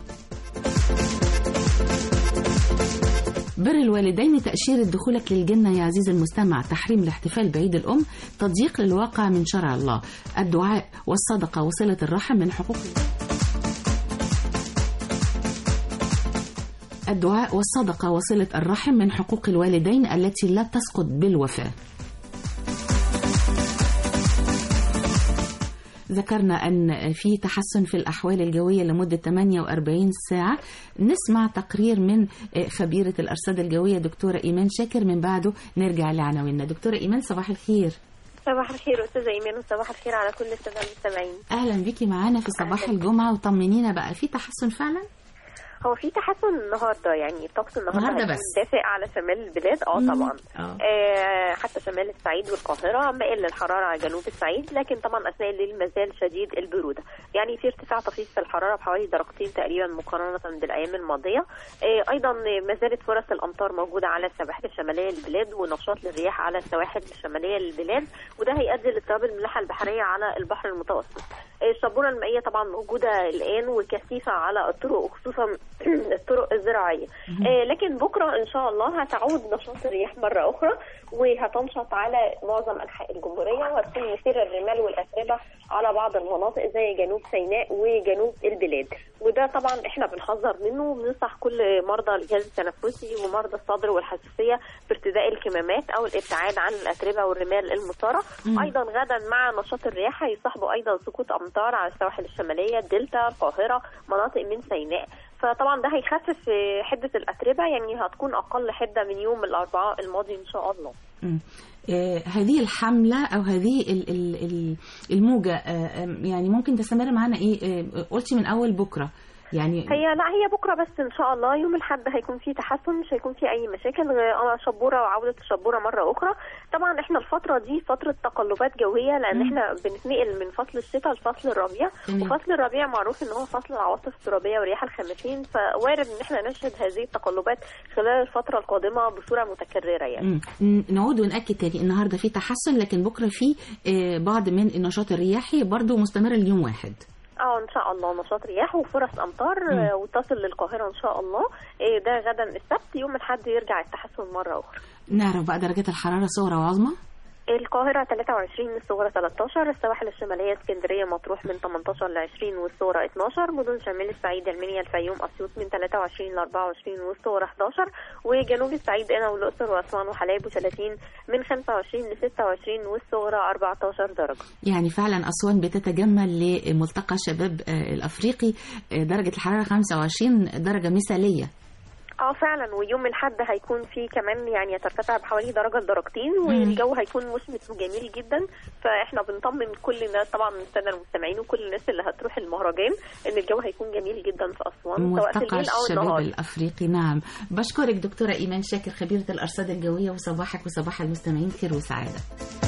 S1: بر الوالدين تأشيرة دخولك للجنة يا عزيزي المستمع تحريم الاحتفال بعيد الأم تضييق للواقع من شرع الله الدعاء والصدقة وصلة الرحم من حقوق الدعاء والصدقة وصلة الرحم من حقوق الوالدين التي لا تسقط بالوفاة ذكرنا أن في تحسن في الأحوال الجوية لمدة 48 ساعة نسمع تقرير من خبيرة الأرصاد الجوية دكتورة إيمان شاكر من بعده نرجع لعناويننا دكتورة إيمان صباح الخير
S18: صباح الخير استاذه ايمان وصباح الخير على كل الساده المستمعين
S1: أهلا بيكي معانا في صباح الجمعة وطمنينا بقى في تحسن فعلا
S18: هو في تحسن النهارده يعني الطقس النهارده
S1: النهاردة
S18: هيكون
S1: بس.
S18: دافئ على شمال البلاد اه
S1: مم.
S18: طبعا
S1: آه.
S18: آه حتى شمال الصعيد والقاهره مائل للحراره على جنوب الصعيد لكن طبعا اثناء الليل ما زال شديد البروده يعني في ارتفاع طفيف في الحراره بحوالي درجتين تقريبا مقارنه بالايام الماضيه آه ايضا ما زالت فرص الامطار موجوده على السواحل الشماليه للبلاد ونشاط للرياح على السواحل الشماليه للبلاد وده هيؤدي لاضطراب الملاحه البحريه على البحر المتوسط آه، الشبوره المائيه طبعا موجوده الان وكثيفه على الطرق وخصوصا الطرق الزراعيه آه، لكن بكره ان شاء الله هتعود نشاط الرياح مره اخرى وهتنشط على معظم انحاء الجمهوريه وهتكون مثيره للرمال والاتربه على بعض المناطق زي جنوب سيناء وجنوب البلاد وده طبعا احنا بنحذر منه وبننصح كل مرضى الجهاز التنفسي ومرضى الصدر والحساسيه بارتداء الكمامات او الابتعاد عن الاتربه والرمال المثاره
S19: مم.
S18: ايضا غدا مع نشاط الرياح هيصاحبه ايضا سقوط امطار على السواحل الشماليه الدلتا القاهره مناطق من سيناء فطبعا ده هيخفف آه، حده الاتربه يعني هتكون اقل حده من يوم الاربعاء الماضي ان شاء الله
S1: مم. آه، هذه الحملة أو هذه ال- ال- ال- الموجة آه، آم، يعني ممكن تستمر معانا إيه آه، قلتي من أول بكرة يعني
S18: هي لا هي بكره بس ان شاء الله يوم الاحد هيكون في تحسن مش هيكون في اي مشاكل غير آه شبوره وعوده الشبوره مره اخرى طبعا احنا الفتره دي فتره تقلبات جويه لان
S1: مم.
S18: احنا بنتنقل من فصل الشتاء لفصل الربيع
S1: تمام.
S18: وفصل الربيع معروف ان هو فصل العواصف الترابيه ورياح الخمسين فوارد ان احنا نشهد هذه التقلبات خلال الفتره القادمه بصوره متكرره يعني
S1: مم. ن- نعود ونأكد تاني النهارده في تحسن لكن بكره في آه، بعض من النشاط الرياحي برضو مستمر اليوم واحد
S18: اه ان شاء الله نشاط رياح وفرص امطار
S1: مم.
S18: آه، وتصل للقاهره ان شاء الله آه، ده غدا السبت يوم الاحد يرجع التحسن مره اخرى
S1: نعرف بقى درجات الحرارة صغرى وعظمى
S18: القاهرة 23 الصغرى 13 السواحل الشمالية اسكندرية مطروح من 18 ل 20 والصغرى 12 مدن شمال الصعيد المنيا الفيوم أسيوط من 23 ل 24 والصغرى 11 وجنوب الصعيد قنا والأقصر وأسوان وحلايب وشلاتين من 25 ل 26 والصغرى 14 درجة
S1: يعني فعلا أسوان بتتجمل لملتقى شباب آه، الأفريقي آه، درجة الحرارة 25 درجة مثالية
S18: اه فعلا ويوم الاحد هيكون في كمان يعني يترتفع بحوالي درجه لدرجتين والجو هيكون مشمس وجميل جدا فاحنا بنطمن كل الناس طبعا من الساده المستمعين وكل الناس اللي هتروح المهرجان ان الجو هيكون جميل جدا في اسوان سواء في
S1: ملتقى
S18: الليل او
S1: الشباب
S18: النهار
S1: الأفريقي نعم بشكرك دكتورة إيمان شاكر خبيرة الأرصاد الجوية وصباحك وصباح المستمعين خير وسعادة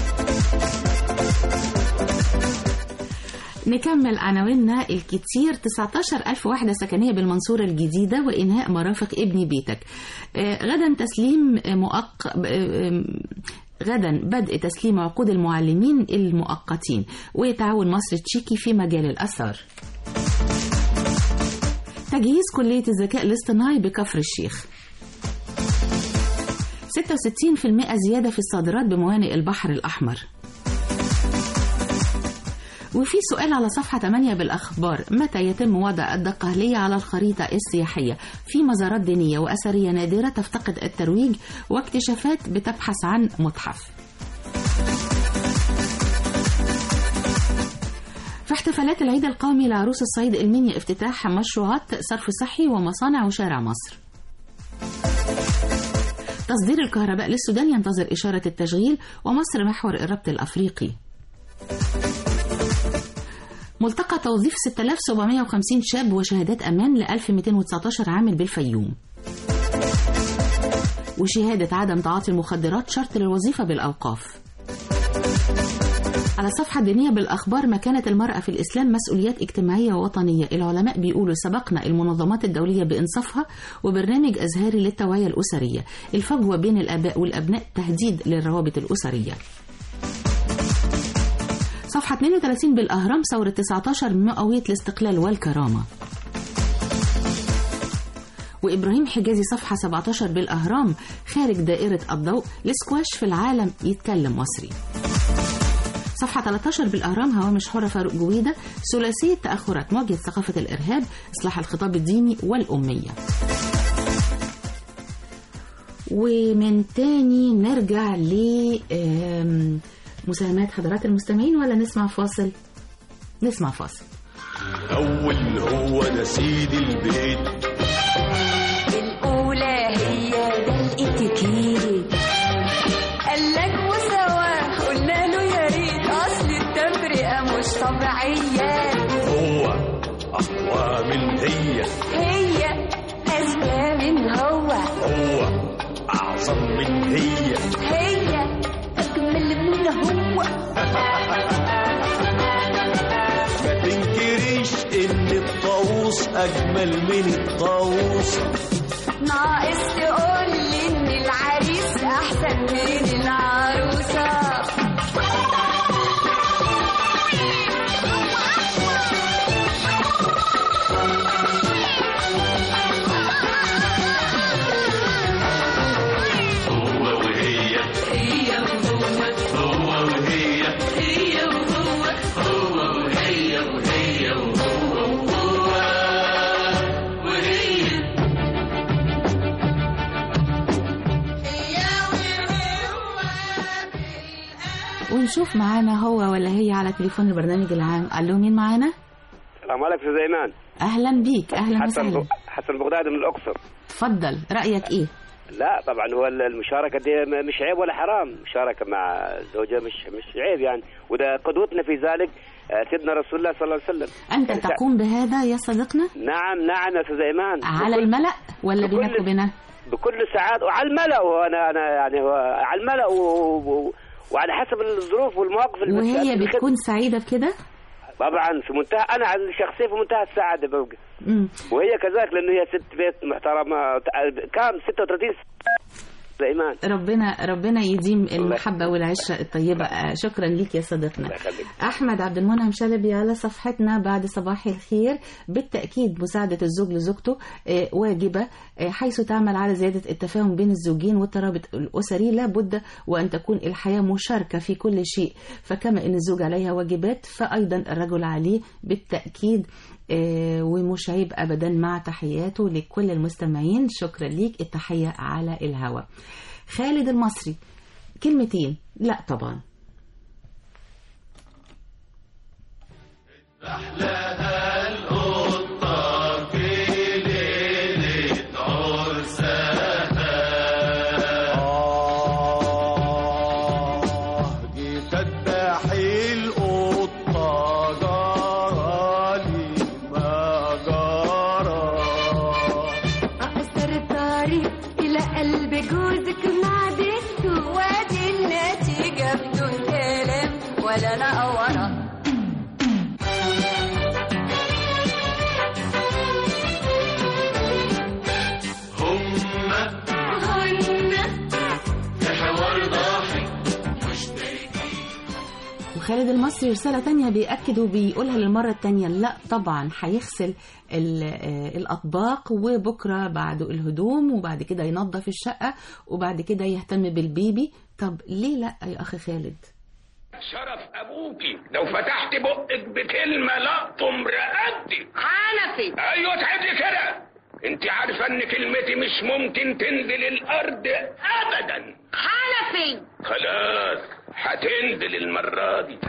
S1: نكمل عناويننا الكتير 19 ألف وحدة سكنية بالمنصورة الجديدة وإنهاء مرافق ابني بيتك آه، غدا تسليم آه، مؤق... آه، غدا بدء تسليم عقود المعلمين المؤقتين وتعاون مصر تشيكي في مجال الأثار تجهيز كلية الذكاء الاصطناعي بكفر الشيخ 66% زيادة في الصادرات بموانئ البحر الأحمر وفي سؤال على صفحة 8 بالأخبار متى يتم وضع الدقهلية على الخريطة السياحية في مزارات دينية وأثرية نادرة تفتقد الترويج واكتشافات بتبحث عن متحف في احتفالات العيد القومي لعروس الصعيد المنيا افتتاح مشروعات صرف صحي ومصانع وشارع مصر تصدير الكهرباء للسودان ينتظر إشارة التشغيل ومصر محور الربط الأفريقي ملتقى توظيف 6750 شاب وشهادات أمان ل 1219 عامل بالفيوم وشهادة عدم تعاطي المخدرات شرط للوظيفة بالأوقاف على الصفحة الدينية بالأخبار مكانة المرأة في الإسلام مسؤوليات اجتماعية ووطنية العلماء بيقولوا سبقنا المنظمات الدولية بإنصافها وبرنامج أزهري للتوعية الأسرية الفجوة بين الآباء والأبناء تهديد للروابط الأسرية صفحة 32 بالأهرام ثورة 19 مئوية الاستقلال والكرامة وإبراهيم حجازي صفحة 17 بالأهرام خارج دائرة الضوء الاسكواش في العالم يتكلم مصري صفحة 13 بالأهرام هوامش حرة فاروق جويدة ثلاثية تأخرات مواجهة ثقافة الإرهاب إصلاح الخطاب الديني والأمية ومن تاني نرجع ل آم، مساهمات حضرات المستمعين ولا نسمع فاصل نسمع فاصل
S2: أول هو ده سيد البيت
S12: الأولى هي ده الاتيكيت قال لك مساواة قلنا له يا ريت أصل التفرقة مش طبيعية
S2: هو أقوى من هي
S12: هي أذكى من هو
S2: هو أعظم من هي
S12: هي أجمل من هو
S2: ما تنكريش إن الطاووس أجمل من الطاووس
S12: ناقص تقول لي إن العريس أحسن من العروسة
S2: هو وهي
S12: هي وهو
S2: هو وهي
S12: هي وهو
S2: هو وهي وهي وهو وهو
S12: وهي
S1: ونشوف معانا هو ولا هي على تليفون البرنامج العام الو مين معانا
S19: السلام عليكم استاذ ايمان
S1: اهلا بيك اهلا
S19: حسن
S1: وسهلا
S19: ب... حسن بغدادي من الاقصر
S1: اتفضل رايك ايه
S19: لا طبعا هو المشاركه دي م- مش عيب ولا حرام مشاركه مع زوجه مش مش عيب يعني وده قدوتنا في ذلك آه، سيدنا رسول الله صلى الله عليه وسلم
S1: أنت
S19: كان سع-
S1: تقوم بهذا يا صديقنا
S19: نعم نعم يا استاذ ايمان
S1: على
S19: بكل-
S1: الملأ ولا
S19: بكل-
S1: بينك وبينها
S19: بكل سعاده وعلى الملأ وانا انا يعني هو على الملأ و... و... وعلى حسب الظروف والمواقف اللي
S1: وهي
S19: بتقابل الخدمة.
S1: بتكون سعيدة بكده
S19: طبعا في منتهى انا عن شخصيا في منتهى السعاده ببقى
S1: مم.
S19: وهي كذلك لانه هي ست بيت محترمه كام 36 سنه ايمان
S1: ربنا ربنا يديم المحبة والعشرة الطيبة آه، شكرا ليك يا صديقنا أحمد عبد المنعم شلبي على صفحتنا بعد صباح الخير بالتأكيد مساعدة الزوج لزوجته آه، واجبة آه، حيث تعمل على زيادة التفاهم بين الزوجين والترابط الأسري لابد وأن تكون الحياة مشاركة في كل شيء فكما أن الزوج عليها واجبات فأيضا الرجل عليه بالتأكيد آه، ومش عيب أبدا مع تحياته لكل المستمعين شكرا ليك التحية على الهواء خالد المصري كلمتين لا طبعا
S2: جيت اذبحي القطة جرالي ما جرى
S12: أقصر الطريق إلى قلب جوزك مع بنته وادي النتيجة بدون كلام ولا نقورة
S2: هما
S12: هن
S2: في حوار ضاحك
S1: وخالد المصري رسالة تانية بيأكد وبيقولها للمرة التانية لا طبعا هيغسل ال- آه، الأطباق وبكرة بعد الهدوم وبعد كده ينظف الشقة وبعد كده يهتم بالبيبي طب ليه لا يا أخي خالد
S20: شرف ابوكي لو فتحت بقك بكلمه لقطم رقبتي
S12: حنفي
S20: ايوه تعب لي كده انت عارفه ان كلمتي مش ممكن تنزل الارض ابدا
S12: حنفي
S20: خلاص هتنزل المره دي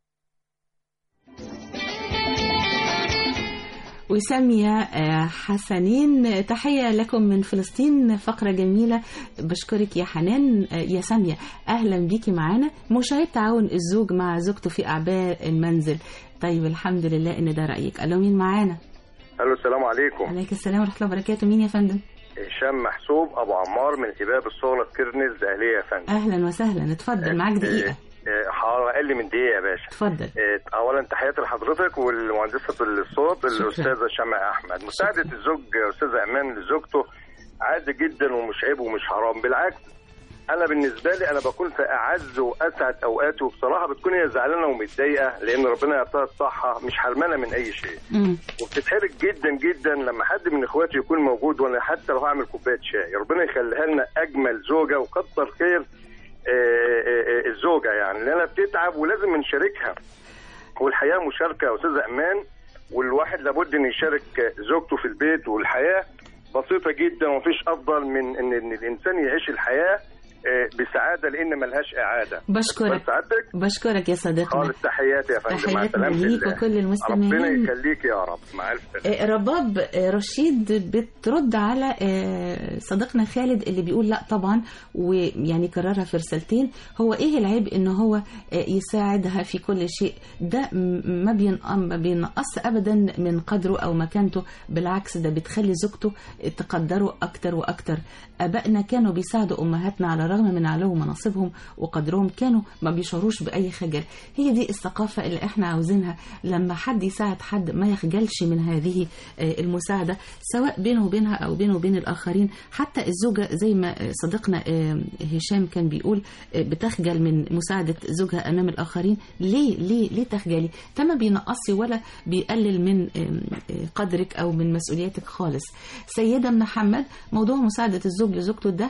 S1: وسامية آه، حسنين تحية لكم من فلسطين فقرة جميلة بشكرك يا حنان آه، يا سامية أهلا بيكي معانا مشاهد تعاون الزوج مع زوجته في أعباء المنزل طيب الحمد لله إن ده رأيك ألو مين معانا
S21: الو السلام عليكم
S1: عليك السلام ورحمة الله وبركاته مين يا فندم
S21: هشام محسوب ابو عمار من هباب الصغرى في كرنز اهليه يا فندم
S1: أهلا وسهلا اتفضل معاك دقيقة
S21: آه، حوالي اقل من دقيقه يا باشا
S1: اتفضل
S21: آه، اولا تحياتي لحضرتك والمهندسه الصوت الاستاذه شمع احمد مساعده الزوج استاذه امان لزوجته عادي جدا ومش عيب ومش حرام بالعكس انا بالنسبه لي انا بكون في اعز واسعد اوقاتي وبصراحه بتكون هي زعلانه ومتضايقه لان ربنا يعطيها الصحه مش حرمانه من اي شيء وبتتحرج جدا جدا لما حد من اخواتي يكون موجود وانا حتى لو هعمل كوبايه شاي ربنا يخليها لنا اجمل زوجه وكتر خير آه، آه، آه، الزوجه يعني لانها بتتعب ولازم نشاركها والحياه مشاركه يا استاذه امان والواحد لابد ان يشارك زوجته في البيت والحياه بسيطه جدا ومفيش افضل من ان ان الانسان يعيش الحياه آه، بسعاده لان ملهاش اعاده
S1: بشكرك
S21: بس سعادتك
S1: بشكرك يا صديقنا
S21: خالص تحياتي يا فندم مع
S1: تحياتنا
S21: سلامه
S1: ليك
S21: الله.
S1: وكل المستمعين.
S21: ربنا يخليك يا رب مع الف سلامه
S1: آه، رباب آه، رشيد بترد على آه، صديقنا خالد اللي بيقول لا طبعا ويعني كررها في رسالتين هو ايه العيب ان هو آه، يساعدها في كل شيء ده م- ما بين- ما بينقص ابدا من قدره او مكانته بالعكس ده بتخلي زوجته تقدره اكتر واكتر ابائنا كانوا بيساعدوا امهاتنا على الرغم من علو مناصبهم وقدرهم كانوا ما بيشعروش باي خجل هي دي الثقافه اللي احنا عاوزينها لما حد يساعد حد ما يخجلش من هذه آه، المساعده سواء بينه وبينها او بينه وبين الاخرين حتى الزوجه زي ما آه، صديقنا آه، هشام كان بيقول آه، بتخجل من مساعده زوجها امام الاخرين ليه ليه ليه تخجلي ده ما بينقصي ولا بيقلل من آه، آه، قدرك او من مسؤولياتك خالص سيده محمد موضوع مساعده الزوج لزوجته ده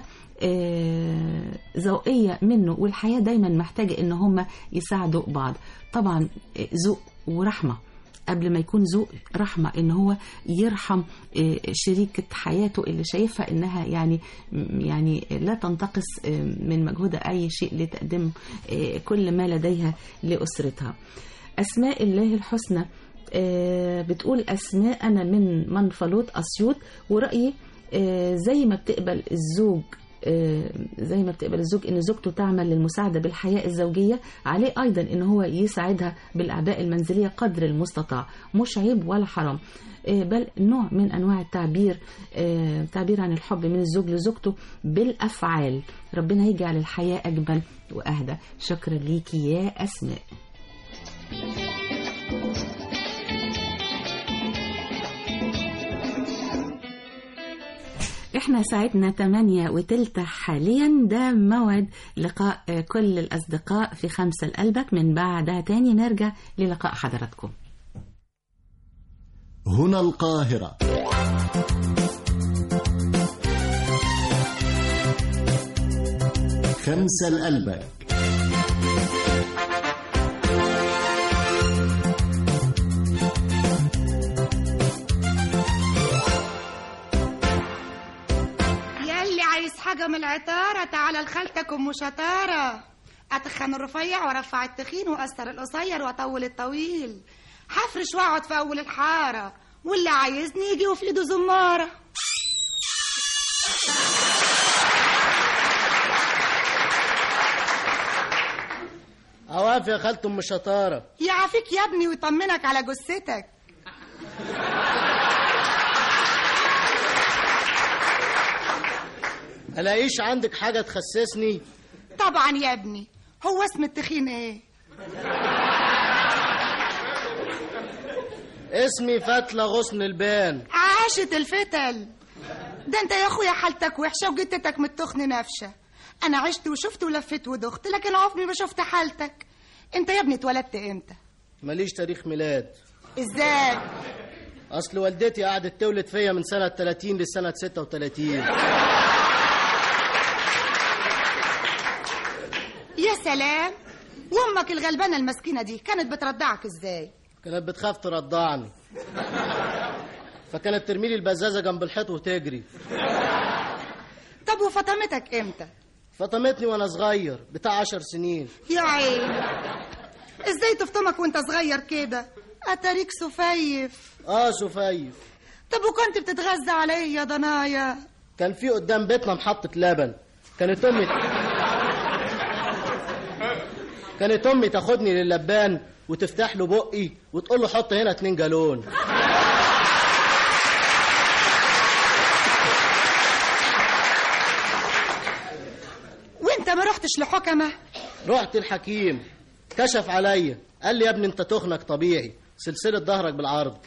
S1: آه، ذوقيه منه والحياه دايما محتاجه ان هم يساعدوا بعض طبعا آه، ذوق ورحمه قبل ما يكون ذوق رحمة ان هو يرحم آه، شريكة حياته اللي شايفها انها يعني يعني لا تنتقص آه، من مجهودها اي شيء لتقدم آه، كل ما لديها لأسرتها أسماء الله الحسنى آه، بتقول أسماء أنا من منفلوط أسيوط ورأيي آه، زي ما بتقبل الزوج آه، زي ما بتقبل الزوج ان زوجته تعمل للمساعده بالحياه الزوجيه عليه ايضا ان هو يساعدها بالاعباء المنزليه قدر المستطاع مش عيب ولا حرام آه، بل نوع من انواع التعبير آه، تعبير عن الحب من الزوج لزوجته بالافعال ربنا يجعل الحياه اجمل واهدى شكرا ليكي يا اسماء احنا ساعتنا 8 وتلتة حاليا ده موعد لقاء آه، كل الأصدقاء في خمسة لقلبك من بعدها تاني نرجع للقاء حضراتكم
S16: هنا القاهرة خمسة لقلبك
S3: ياللي عايز حاجة من العطارة تعالى لخالتك أم شطارة أتخن الرفيع وأرفع التخين وأستر القصير وأطول الطويل هفرش وأقعد في أول الحارة واللي عايزني يجي وفي إيده زمارة
S22: عواف يا خالته ام شطاره
S3: يعافيك يا ابني ويطمنك على جثتك
S22: الاقيش عندك حاجه تخسسني
S3: طبعا يا ابني هو اسم التخين ايه
S22: اسمي فتله غصن البان
S3: عاشت الفتل ده انت يا اخويا حالتك وحشه وجتتك من التخن نفشه انا عشت وشفت ولفت ودخت لكن عمري ما شفت حالتك انت يا ابني اتولدت امتى
S22: ماليش تاريخ ميلاد
S3: ازاي
S22: اصل والدتي قعدت تولد فيا من سنه 30 لسنه 36
S3: يا سلام وامك الغلبانه المسكينه دي كانت بترضعك ازاي
S22: كانت بتخاف ترضعني فكانت ترميلي البزازه جنب الحيط وتجري
S3: طب وفطمتك امتى
S22: فطمتني وانا صغير بتاع عشر سنين
S3: يا عيني ازاي تفطمك وانت صغير كده اتاريك سفيف
S22: اه سفيف
S3: طب وكنت بتتغذى على ايه يا ضنايا
S22: كان في قدام بيتنا محطة لبن كانت أمي كانت أمي تاخدني للبان وتفتح له بقي وتقول له حط هنا اتنين جالون
S3: وانت ما رحتش لحكمه
S22: رحت الحكيم كشف عليا قال لي يا ابني انت تخنك طبيعي سلسلة ظهرك بالعرض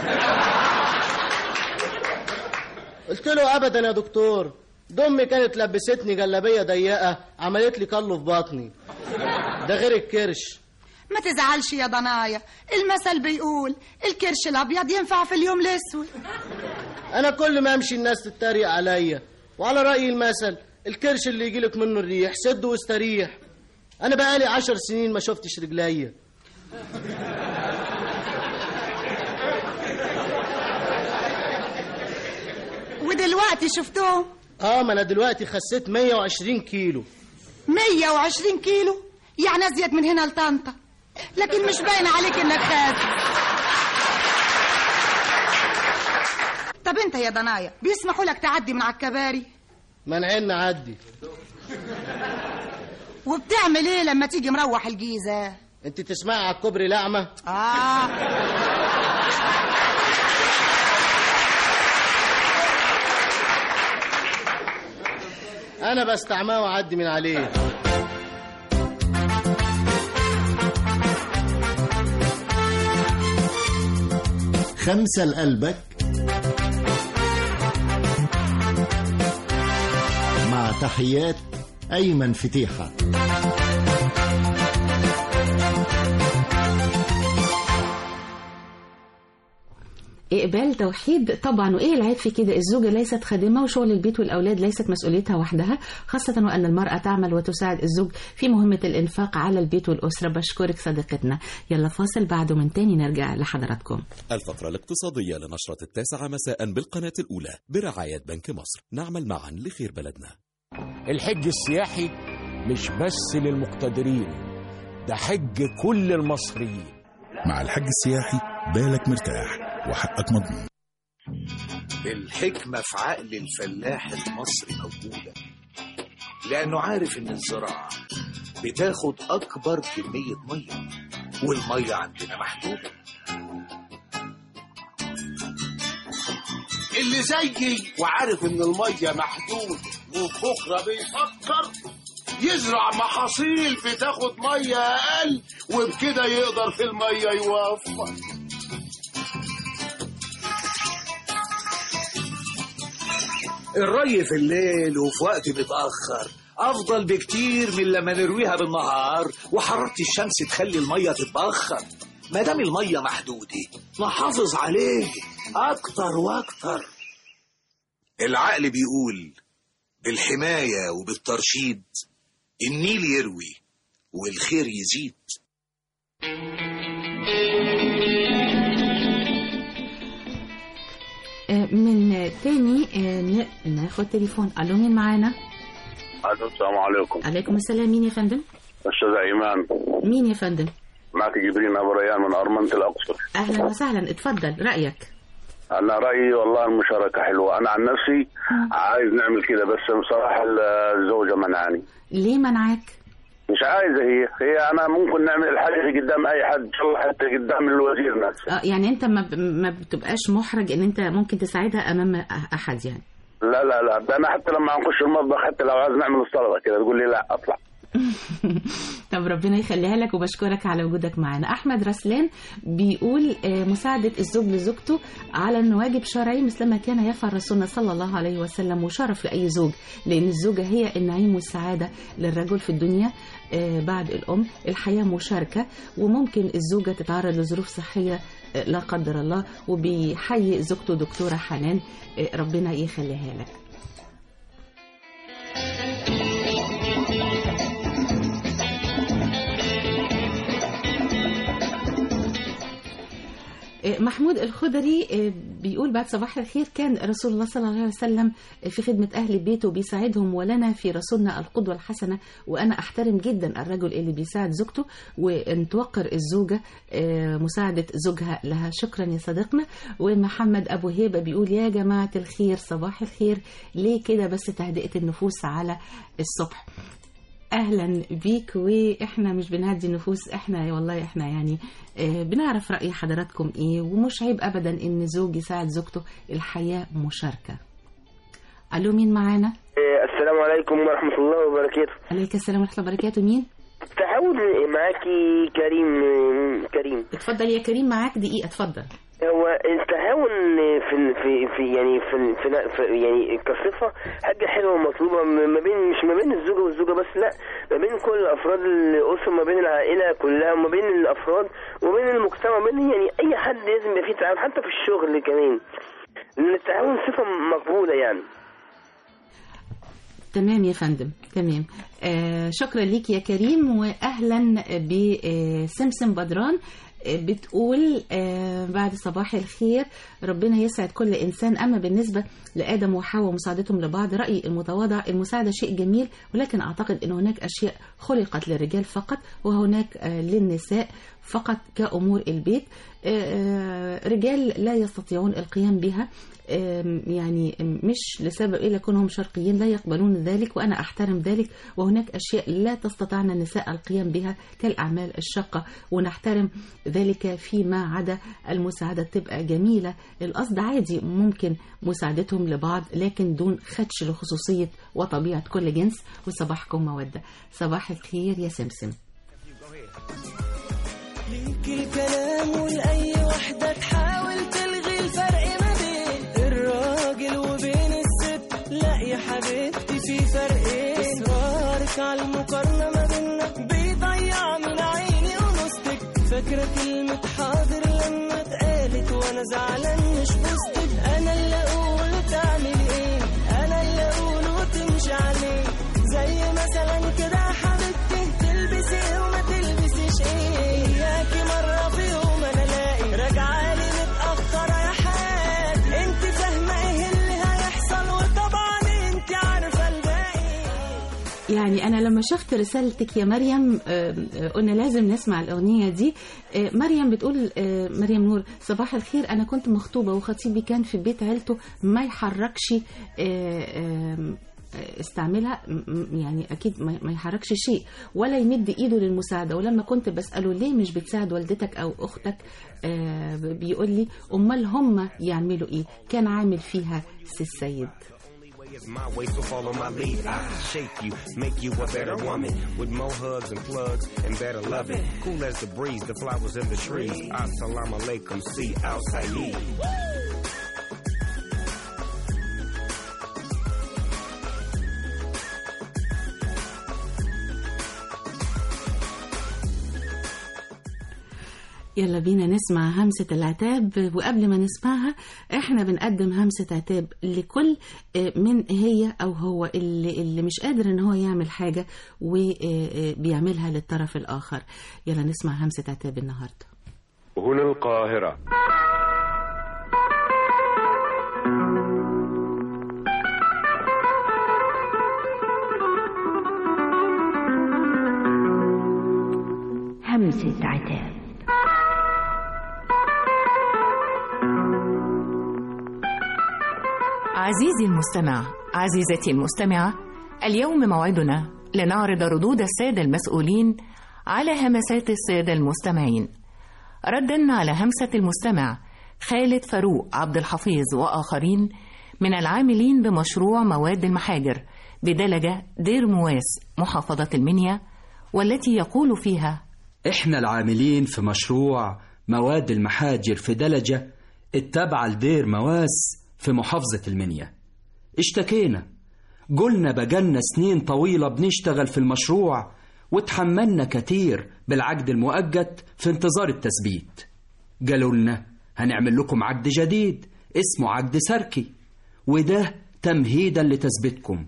S22: قلت له ابدا يا دكتور ده امي كانت لبستني جلابيه ضيقه عملت لي كله في بطني ده غير الكرش
S3: ما تزعلش يا ضنايا المثل بيقول الكرش الابيض ينفع في اليوم الاسود
S22: انا كل ما امشي الناس تتريق عليا وعلى راي المثل الكرش اللي يجيلك منه الريح سد واستريح انا بقالي عشر سنين ما شفتش رجليا
S3: ودلوقتي شفتهم
S22: اه ما انا دلوقتي خسيت 120 كيلو
S3: 120 كيلو يعني ازيد من هنا لطنطا لكن مش باين عليك انك خاسس طب انت يا ضنايا بيسمحوا لك تعدي من على الكباري
S22: منعنا عدي
S3: وبتعمل ايه لما تيجي مروح الجيزه
S22: انت تسمعي على الكوبري لعمه
S3: اه
S22: انا بستعماه واعدي من عليه
S16: خمسة لقلبك مع تحيات أيمن فتيحة
S1: إقبال توحيد طبعا وإيه العيب في كده الزوجة ليست خادمة وشغل البيت والأولاد ليست مسؤوليتها وحدها خاصة وأن المرأة تعمل وتساعد الزوج في مهمة الإنفاق على البيت والأسرة بشكرك صديقتنا يلا فاصل بعده من تاني نرجع لحضراتكم
S23: الفقرة الاقتصادية لنشرة التاسعة مساء بالقناة الأولى برعاية بنك مصر نعمل معا لخير بلدنا
S24: الحج السياحي مش بس للمقتدرين ده حج كل المصريين
S7: مع الحج السياحي بالك مرتاح وحقك مضمون
S25: الحكمة في عقل الفلاح المصري موجودة
S4: لأنه عارف إن الزراعة بتاخد أكبر كمية مية والمية عندنا محدودة
S5: اللي زيي وعارف ان الميه محدوده وبكره بيفكر يزرع محاصيل بتاخد ميه اقل وبكده يقدر في الميه يوفر
S4: الري في الليل وفي وقت متأخر أفضل بكتير من لما نرويها بالنهار وحرارة الشمس تخلي المية تتبخر ما دام المية محدودة نحافظ عليه أكتر وأكتر العقل بيقول بالحماية وبالترشيد النيل يروي والخير يزيد
S1: آه، من تاني آه، ن- ناخد تليفون الو مين معانا
S6: الو السلام عليكم
S1: عليكم السلام مين يا فندم
S6: استاذ ايمان
S1: مين يا فندم
S6: معك جبريل ابو ريان من ارمنه الاقصر
S1: اهلا وسهلا اتفضل رايك
S6: انا رايي والله المشاركه حلوه انا عن نفسي عايز نعمل كده بس بصراحه الزوجه منعاني
S1: ليه منعاك
S6: مش عايزه هي هي انا ممكن نعمل الحاجه دي قدام اي حد ان شاء الله حتى قدام الوزير نفسه
S1: آه، يعني انت ما, ب- ما بتبقاش محرج ان انت ممكن تساعدها امام أ- احد يعني
S6: لا لا لا ده انا حتى لما نخش المطبخ حتى لو عايز نعمل السلطه كده تقول لي لا اطلع
S1: طب ربنا يخليها لك وبشكرك على وجودك معنا احمد رسلان بيقول آه، مساعده الزوج لزوجته على انه واجب شرعي مثلما كان يفعل رسولنا صلى الله عليه وسلم وشرف لاي زوج لان الزوجه هي النعيم والسعاده للرجل في الدنيا آه، بعد الام الحياه مشاركه وممكن الزوجه تتعرض لظروف صحيه آه، لا قدر الله وبيحيي زوجته دكتوره حنان آه، ربنا يخليها لك محمود الخضري آه، بيقول بعد صباح الخير كان رسول الله صلى الله عليه وسلم في خدمة أهل بيته بيساعدهم ولنا في رسولنا القدوة الحسنة وأنا أحترم جدا الرجل اللي بيساعد زوجته وأن توقر الزوجة آه، مساعدة زوجها لها شكرا يا صديقنا ومحمد أبو هيبة بيقول يا جماعة الخير صباح الخير ليه كده بس تهدئة النفوس على الصبح اهلا بيك واحنا مش بنهدي النفوس احنا والله احنا يعني آه، بنعرف راي حضراتكم ايه ومش عيب ابدا ان زوج يساعد زوجته الحياه مشاركه الو مين معانا
S8: السلام عليكم ورحمة الله وبركاته
S1: عليك السلام ورحمه الله وبركاته مين
S8: تعاون معاكي كريم كريم
S1: اتفضل يا كريم معاك دقيقه اتفضل
S8: هو التعاون في في في يعني في, في, في يعني كصفة حاجة حلوة ومطلوبة ما بين مش ما بين الزوجة والزوجة بس لا ما بين كل أفراد الأسرة ما بين العائلة كلها وما بين الأفراد وما بين المجتمع وما بين يعني أي حد لازم يبقى فيه تعاون حتى في الشغل كمان لأن التعاون صفة مقبولة يعني
S1: تمام يا فندم تمام آه شكرا ليك يا كريم واهلا بسمسم بدران آه، بتقول آه بعد صباح الخير ربنا يسعد كل انسان اما بالنسبه لادم وحواء ومساعدتهم لبعض رايي المتواضع المساعده شيء جميل ولكن اعتقد ان هناك اشياء خلقت للرجال فقط وهناك آه للنساء فقط كامور البيت آه، آه، رجال لا يستطيعون القيام بها آم، يعني مش لسبب إلا كونهم شرقيين لا يقبلون ذلك وأنا أحترم ذلك وهناك أشياء لا تستطعن النساء القيام بها كالأعمال الشاقة ونحترم ذلك فيما عدا المساعدة تبقى جميلة القصد عادي ممكن مساعدتهم لبعض لكن دون خدش لخصوصية وطبيعة كل جنس وصباحكم مودة صباح الخير يا سمسم
S2: ليك الكلام ولأي واحدة تحاول تلغي الفرق ما بين الراجل وبين الست لا يا حبيبتي في فرقين إصرارك على المقارنة ما بينا بيضيع من عيني ونصتك فاكرة كلمة حاضر لما اتقالت وأنا زعلان مش بوستك أنا اللي أقول وتعمل إيه أنا اللي أقول وتمشي عليه زي مثلا كده يا حبيبتي تلبسي إيه وما تلبسيش ايه اياكي مرة في يوم انا الاقي راجعة لي متأخرة يا حياتي انت فاهمة ايه اللي هيحصل وطبعا انت عارفة الباقي
S1: يعني أنا لما شفت رسالتك يا مريم آه، آه، قلنا لازم نسمع الأغنية دي آه، مريم بتقول آه، مريم نور صباح الخير أنا كنت مخطوبة وخطيبي كان في بيت عيلته ما يحركش آه، آه، استعملها م- م- يعني اكيد ما ما يحركش شيء ولا يمد ايده للمساعده ولما كنت بساله ليه مش بتساعد والدتك او اختك آه، بيقول لي امال هم يعملوا ايه كان عامل فيها سي السيد
S9: It's my way, so follow my lead. I shape you, make you a better woman with more hugs and plugs and better loving. Cool as the breeze, the flowers in the trees. Assalamu alaikum, see al Saeed.
S1: يلا بينا نسمع همسة العتاب وقبل ما نسمعها احنا بنقدم همسة عتاب لكل آه، من هي او هو اللي, اللي مش قادر ان هو يعمل حاجة وبيعملها للطرف الاخر يلا نسمع همسة عتاب النهاردة
S10: هنا القاهرة
S11: همسة عتاب
S13: عزيزي المستمع عزيزتي المستمعة اليوم موعدنا لنعرض ردود السادة المسؤولين على همسات السادة المستمعين ردا على همسة المستمع خالد فاروق عبد الحفيظ وآخرين من العاملين بمشروع مواد المحاجر بدلجة دير مواس محافظة المنيا والتي يقول فيها
S25: احنا العاملين في مشروع مواد المحاجر في دلجة التابعة لدير مواس في محافظة المنيا اشتكينا قلنا بقالنا سنين طويلة بنشتغل في المشروع وتحملنا كتير بالعقد المؤقت في انتظار التثبيت قالوا لنا هنعمل لكم عقد جديد اسمه عقد سركي وده تمهيدا لتثبيتكم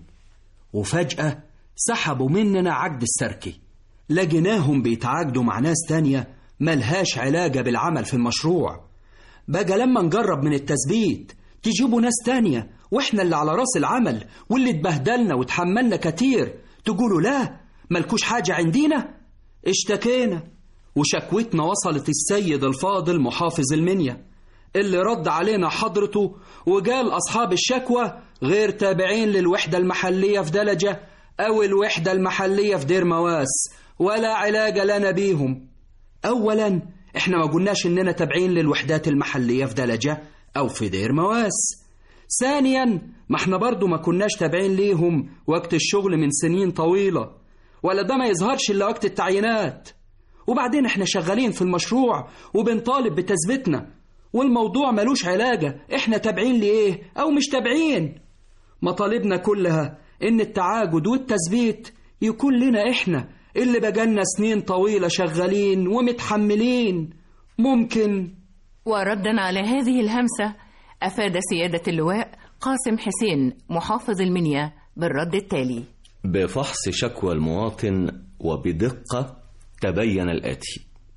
S25: وفجأة سحبوا مننا عقد السركي لقيناهم بيتعاقدوا مع ناس تانية ملهاش علاقة بالعمل في المشروع بقى لما نجرب من التثبيت تجيبوا ناس تانية واحنا اللي على راس العمل واللي اتبهدلنا وتحملنا كتير تقولوا لا ملكوش حاجة عندينا اشتكينا وشكوتنا وصلت السيد الفاضل محافظ المنيا اللي رد علينا حضرته وقال أصحاب الشكوى غير تابعين للوحدة المحلية في دلجة أو الوحدة المحلية في دير مواس ولا علاج لنا بيهم أولا احنا ما قلناش اننا تابعين للوحدات المحلية في دلجة أو في دير مواس ثانيا ما احنا برضو ما كناش تابعين ليهم وقت الشغل من سنين طويلة ولا ده ما يظهرش إلا وقت التعيينات وبعدين احنا شغالين في المشروع وبنطالب بتثبيتنا والموضوع ملوش علاجة احنا تابعين لإيه أو مش تابعين مطالبنا كلها إن التعاقد والتثبيت يكون لنا إحنا اللي بقالنا سنين طويلة شغالين ومتحملين ممكن
S13: وردا على هذه الهمسة أفاد سيادة اللواء قاسم حسين محافظ المنيا بالرد التالي
S26: بفحص شكوى المواطن وبدقة تبين الآتي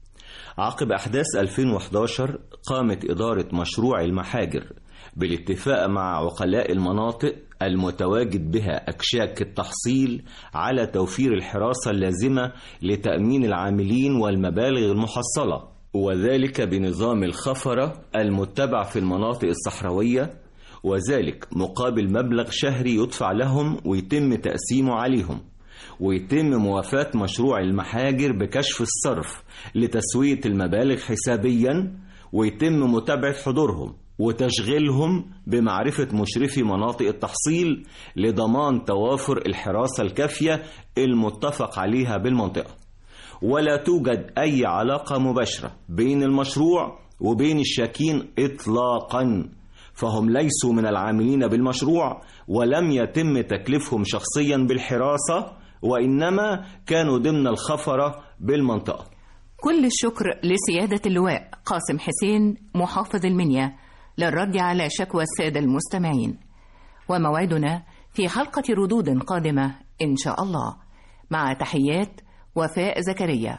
S26: عقب أحداث 2011 قامت إدارة مشروع المحاجر بالاتفاق مع عقلاء المناطق المتواجد بها أكشاك التحصيل على توفير الحراسة اللازمة لتأمين العاملين والمبالغ المحصلة وذلك بنظام الخفرة المتبع في المناطق الصحراوية وذلك مقابل مبلغ شهري يدفع لهم ويتم تقسيمه عليهم ويتم موافاة مشروع المحاجر بكشف الصرف لتسوية المبالغ حسابيا ويتم متابعة حضورهم وتشغيلهم بمعرفة مشرفي مناطق التحصيل لضمان توافر الحراسة الكافية المتفق عليها بالمنطقة ولا توجد أي علاقة مباشرة بين المشروع وبين الشاكين إطلاقا فهم ليسوا من العاملين بالمشروع ولم يتم تكليفهم شخصيا بالحراسة وإنما كانوا ضمن الخفرة بالمنطقة
S13: كل الشكر لسيادة اللواء قاسم حسين محافظ المنيا للرد على شكوى السادة المستمعين وموعدنا في حلقة ردود قادمة إن شاء الله مع تحيات وفاء زكريا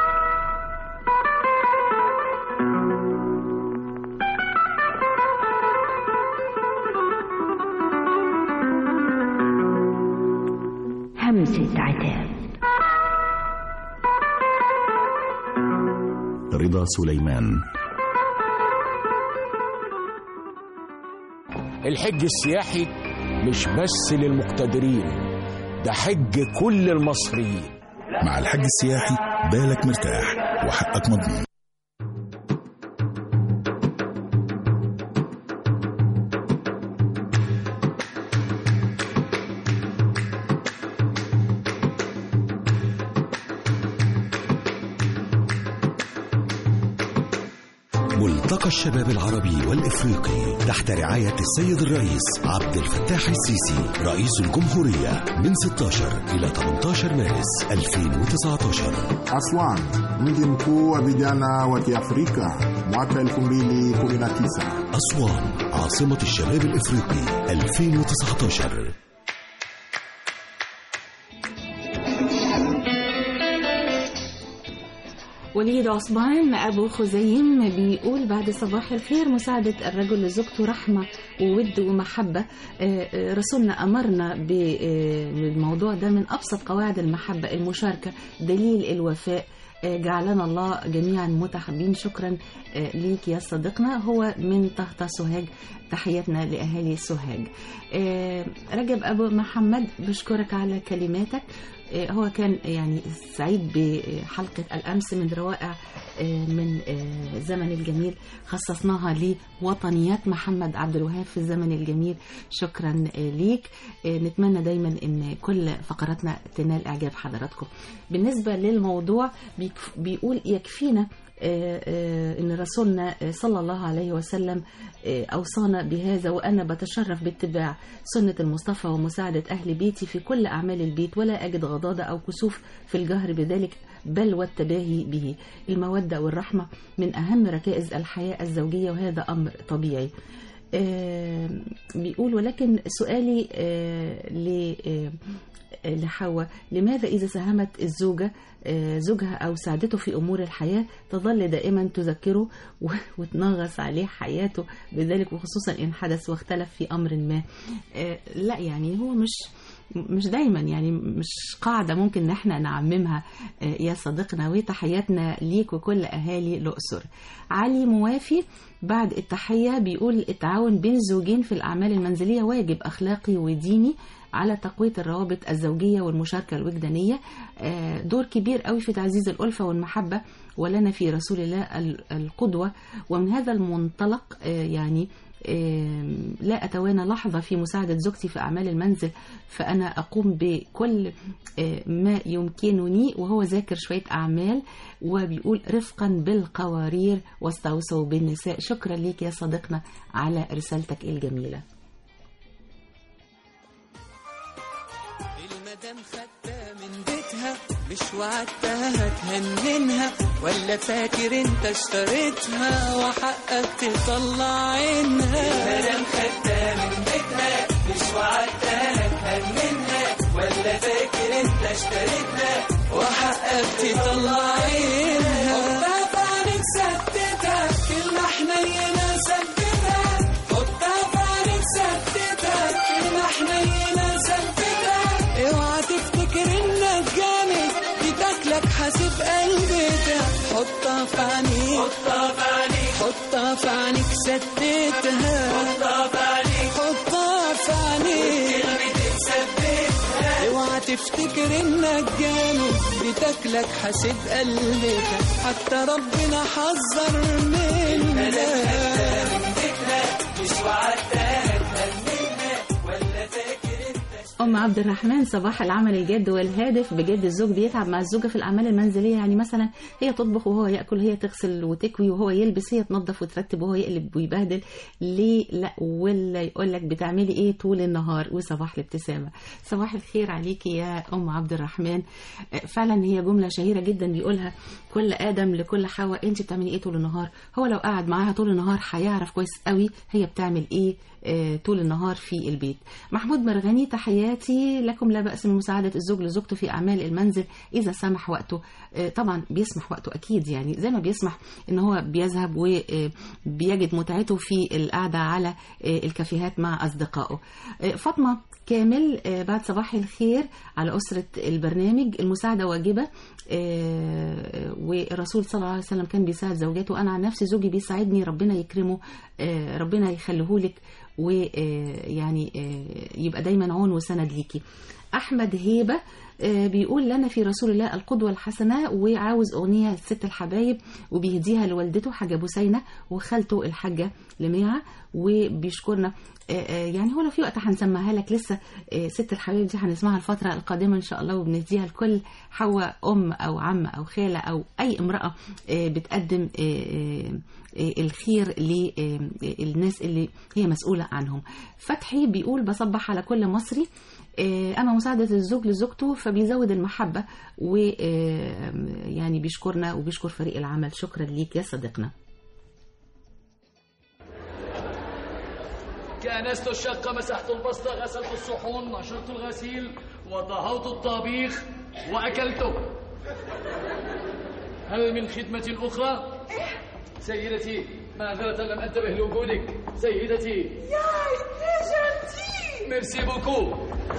S11: همسة عتاب
S7: رضا سليمان
S24: الحج السياحي مش بس للمقتدرين ده حج كل المصريين
S7: مع الحج السياحي بالك مرتاح وحقك مضمون
S11: ملتقى الشباب العربي والإفريقي تحت رعاية السيد الرئيس عبد الفتاح السيسي رئيس الجمهورية من 16 إلى 18 مارس 2019
S14: Aswan, mji mkuu wa vijana wa Kiafrika mwaka 2019.
S11: أسوان عاصمة الشباب الإفريقي 2019
S1: وليد عثمان أبو خزيم بيقول بعد صباح الخير مساعدة الرجل لزوجته رحمة وود ومحبة آه، آه، رسولنا أمرنا ب- آه، بالموضوع ده من أبسط قواعد المحبة المشاركة دليل الوفاء آه، جعلنا الله جميعا متحابين شكرا آه، ليك يا صديقنا هو من طهطا سوهاج تحياتنا لأهالي سوهاج آه، رجب أبو محمد بشكرك على كلماتك آه، هو كان يعني سعيد بحلقة الأمس من روائع آه، من آه، الزمن الجميل خصصناها لوطنيات محمد عبد الوهاب في الزمن الجميل شكرا آه، ليك آه، نتمنى دايما ان كل فقراتنا تنال اعجاب حضراتكم بالنسبة للموضوع بيك- بيقول يكفينا آه، آه، ان رسولنا آه، صلى الله عليه وسلم آه، اوصانا بهذا وانا بتشرف باتباع سنه المصطفى ومساعده اهل بيتي في كل اعمال البيت ولا اجد غضاضه او كسوف في الجهر بذلك بل والتباهي به الموده والرحمه من اهم ركائز الحياه الزوجيه وهذا امر طبيعي آه، بيقول ولكن سؤالي آه، ل آه، لحواء لماذا إذا ساهمت الزوجة آه، زوجها أو ساعدته في أمور الحياة تظل دائما تذكره و- وتنغص عليه حياته بذلك وخصوصا إن حدث واختلف في أمر ما آه، لا يعني هو مش مش دايما يعني مش قاعدة ممكن ان احنا نعممها آه، يا صديقنا وتحياتنا ليك وكل اهالي الاقصر علي موافي بعد التحية بيقول التعاون بين الزوجين في الاعمال المنزلية واجب اخلاقي وديني على تقوية الروابط الزوجية والمشاركة الوجدانية آه، دور كبير قوي في تعزيز الألفة والمحبة ولنا في رسول الله ال- القدوة ومن هذا المنطلق آه، يعني آم، لا أتوانى لحظة في مساعدة زوجتي في أعمال المنزل فأنا أقوم بكل آه، ما يمكنني وهو ذاكر شوية أعمال وبيقول رفقا بالقوارير واستوصوا بالنساء شكرا ليك يا صديقنا على رسالتك الجميلة
S2: المدام خدتها من بيتها مش وعدتها تهننها ولا فاكر انت اشتريتها وحقك تطلع عينها المدام خدتها من بيتها مش وعدتها تهننها ولا فاكر انت اشتريتها وحقك تطلع عينها حطها في عينيك ثبتها كلمة حنينة ثبتها حطها في عينيك ثبتها كلمة حنينة ثبتها اوعى تفتكر انك جامد دي تاكلك حاسب قلبتها حطها في عينيك حطها في عينيك حطها في عينيك ثبتها حطها في عينيك حطها في عينيك كلمتك ثبتها اوعى تفتكر انك جامد دي تاكلك حاسب قلبتها حتى ربنا حذر منها مش وعدتها تهننها ولا فاكر انت
S1: أم عبد الرحمن صباح العمل الجاد والهادف بجد الزوج بيتعب مع الزوجة في الأعمال المنزلية يعني مثلا هي تطبخ وهو يأكل هي تغسل وتكوي وهو يلبس هي تنظف وترتب وهو يقلب ويبهدل ليه لا ولا يقول لك بتعملي إيه طول النهار وصباح الابتسامة صباح الخير عليكي يا أم عبد الرحمن آه، فعلا هي جملة شهيرة جدا بيقولها كل آدم لكل حواء أنت بتعملي إيه طول النهار هو لو قعد معاها طول النهار هيعرف كويس قوي هي بتعمل إيه آه، طول النهار في البيت محمود مرغني تحياتي لكم لا بأس من مساعدة الزوج لزوجته في أعمال المنزل إذا سمح وقته آه، طبعا بيسمح وقته أكيد يعني زي ما بيسمح إن هو بيذهب وبيجد متعته في القعدة على آه، الكافيهات مع أصدقائه آه، فاطمة كامل آه، بعد صباح الخير على أسرة البرنامج المساعدة واجبة آه، والرسول صلى الله عليه وسلم كان بيساعد زوجاته أنا عن نفسي زوجي بيساعدني ربنا يكرمه آه، ربنا يخليهولك ويعني يبقى دايما عون وسند ليكي احمد هيبه آه، بيقول لنا في رسول الله القدوة الحسنة وعاوز أغنية ست الحبايب وبيهديها لوالدته حاجة بوسينة وخالته الحاجة لميعة وبيشكرنا آه، آه، يعني هو لو في وقت هنسمعها لك لسه آه، ست الحبايب دي هنسمعها الفترة القادمة إن شاء الله وبنديها لكل حواء أم أو عم أو خالة أو أي امرأة آه، بتقدم آه، آه، آه، الخير للناس اللي هي مسؤولة عنهم فتحي بيقول بصبح على كل مصري آه، أما مساعدة الزوج لزوجته فبيزود المحبة ويعني بيشكرنا وبيشكر فريق العمل شكرا ليك يا صديقنا
S12: كأنست الشقة مسحت البسطة غسلت الصحون نشرت الغسيل وطهوت الطبيخ وأكلته هل من خدمة أخرى؟ سيدتي معذرة لم أنتبه لوجودك سيدتي
S15: ياي جنتي
S12: ميرسي بوكو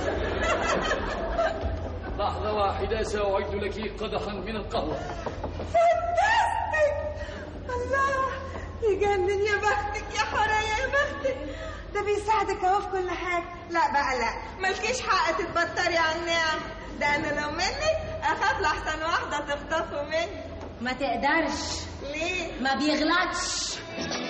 S12: لحظة واحدة سأعد لك قدحا من القهوة
S15: فانتاستيك الله يجنن يا بختك يا حورية يا بختك ده بيساعدك اهو في كل حاجة لا بقى لا مالكيش حق تتبطري على النعم ده انا لو منك اخاف لحسن واحدة تخطفه مني
S17: ما تقدرش
S15: ليه؟
S17: ما بيغلطش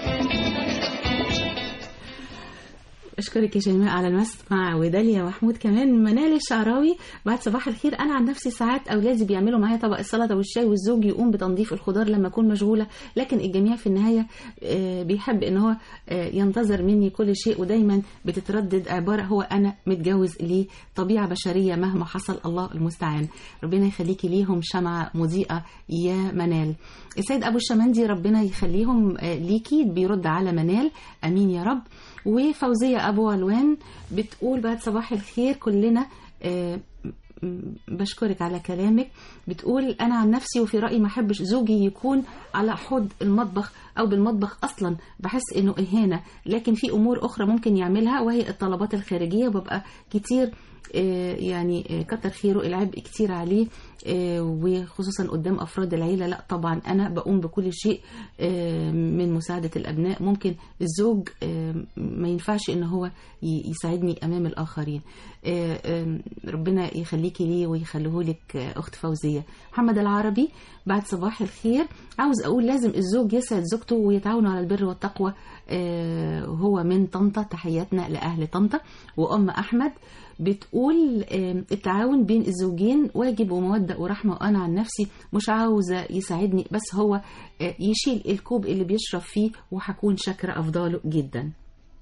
S1: أشكرك يا شيماء على المسمع وداليا محمود كمان منال الشعراوي بعد صباح الخير أنا عن نفسي ساعات أولادي بيعملوا معايا طبق السلطة والشاي والزوج يقوم بتنظيف الخضار لما أكون مشغولة لكن الجميع في النهاية آه، بيحب إن هو آه، ينتظر مني كل شيء ودايما بتتردد عبارة هو أنا متجوز ليه طبيعة بشرية مهما حصل الله المستعان ربنا يخليكي ليهم شمعة مضيئة يا منال السيد أبو الشمندي ربنا يخليهم آه، ليكي بيرد على منال أمين يا رب وفوزية أبو علوان بتقول بعد صباح الخير كلنا آه، م- بشكرك على كلامك بتقول أنا عن نفسي وفي رأيي ما أحبش زوجي يكون على حوض المطبخ أو بالمطبخ أصلا بحس إنه إهانة لكن في أمور أخرى ممكن يعملها وهي الطلبات الخارجية وببقى كتير آه، يعني آه، كتر خيره العبء كتير عليه آه، وخصوصا قدام أفراد العيلة لا طبعا أنا بقوم بكل شيء آه، من مساعدة الأبناء ممكن الزوج آه، ما ينفعش إن هو ي- يساعدني أمام الآخرين آه، آه، ربنا يخليكي ليه ويخليهولك آه، أخت فوزية محمد العربي بعد صباح الخير عاوز أقول لازم الزوج يسعد زوجته ويتعاونوا على البر والتقوى آه، هو من طنطا تحياتنا لأهل طنطا وأم أحمد بتقول آه، التعاون بين الزوجين واجب ومودة ورحمة وأنا عن نفسي مش عاوزة يساعدني بس هو آه، يشيل الكوب اللي بيشرب فيه وهكون شاكرة أفضاله جدا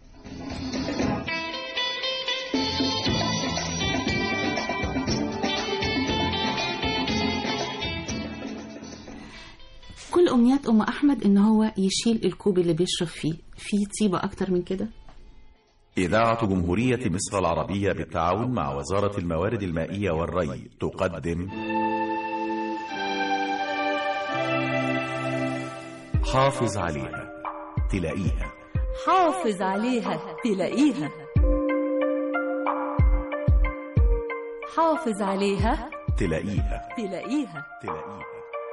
S1: كل أمنيات أم أحمد إن هو يشيل الكوب اللي بيشرب فيه في طيبة أكتر من كده
S18: إذاعة جمهورية مصر العربية بالتعاون مع وزارة الموارد المائية والري تقدم حافظ عليها تلاقيها
S19: حافظ عليها تلاقيها حافظ عليها
S18: تلاقيها
S19: تلاقيها
S18: تلاقيها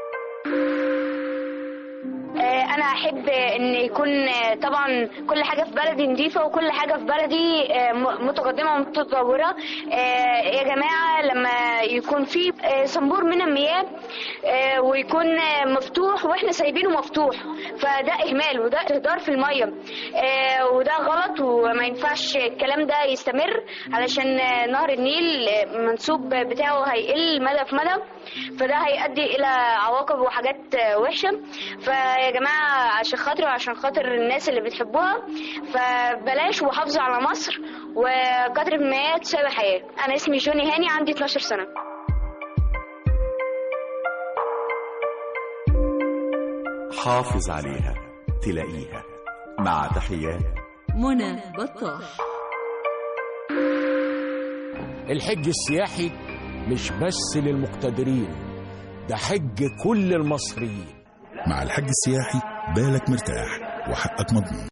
S20: آه، انا احب ان يكون آه، طبعا كل حاجه في بلدي نظيفه وكل حاجه في بلدي آه، م- متقدمه ومتطوره آه، يا جماعه لما يكون في آه، صنبور من المياه آه، ويكون آه، مفتوح واحنا سايبينه مفتوح فده اهمال وده اهدار في الميه آه، وده غلط وما ينفعش الكلام ده يستمر علشان آه، نهر النيل آه، المنسوب بتاعه هيقل مدى في مدى فده هيؤدي الى عواقب وحاجات آه، وحشه فيا جماعه عشان خاطري وعشان خاطر الناس اللي بتحبوها فبلاش وحافظوا على مصر وكتر المياه تساوي حياه انا اسمي جوني هاني عندي 12 سنه
S18: حافظ عليها تلاقيها مع تحيات
S19: منى بطاح
S24: الحج السياحي مش بس للمقتدرين ده حج كل المصريين
S7: مع الحج السياحي بالك مرتاح وحقك مضمون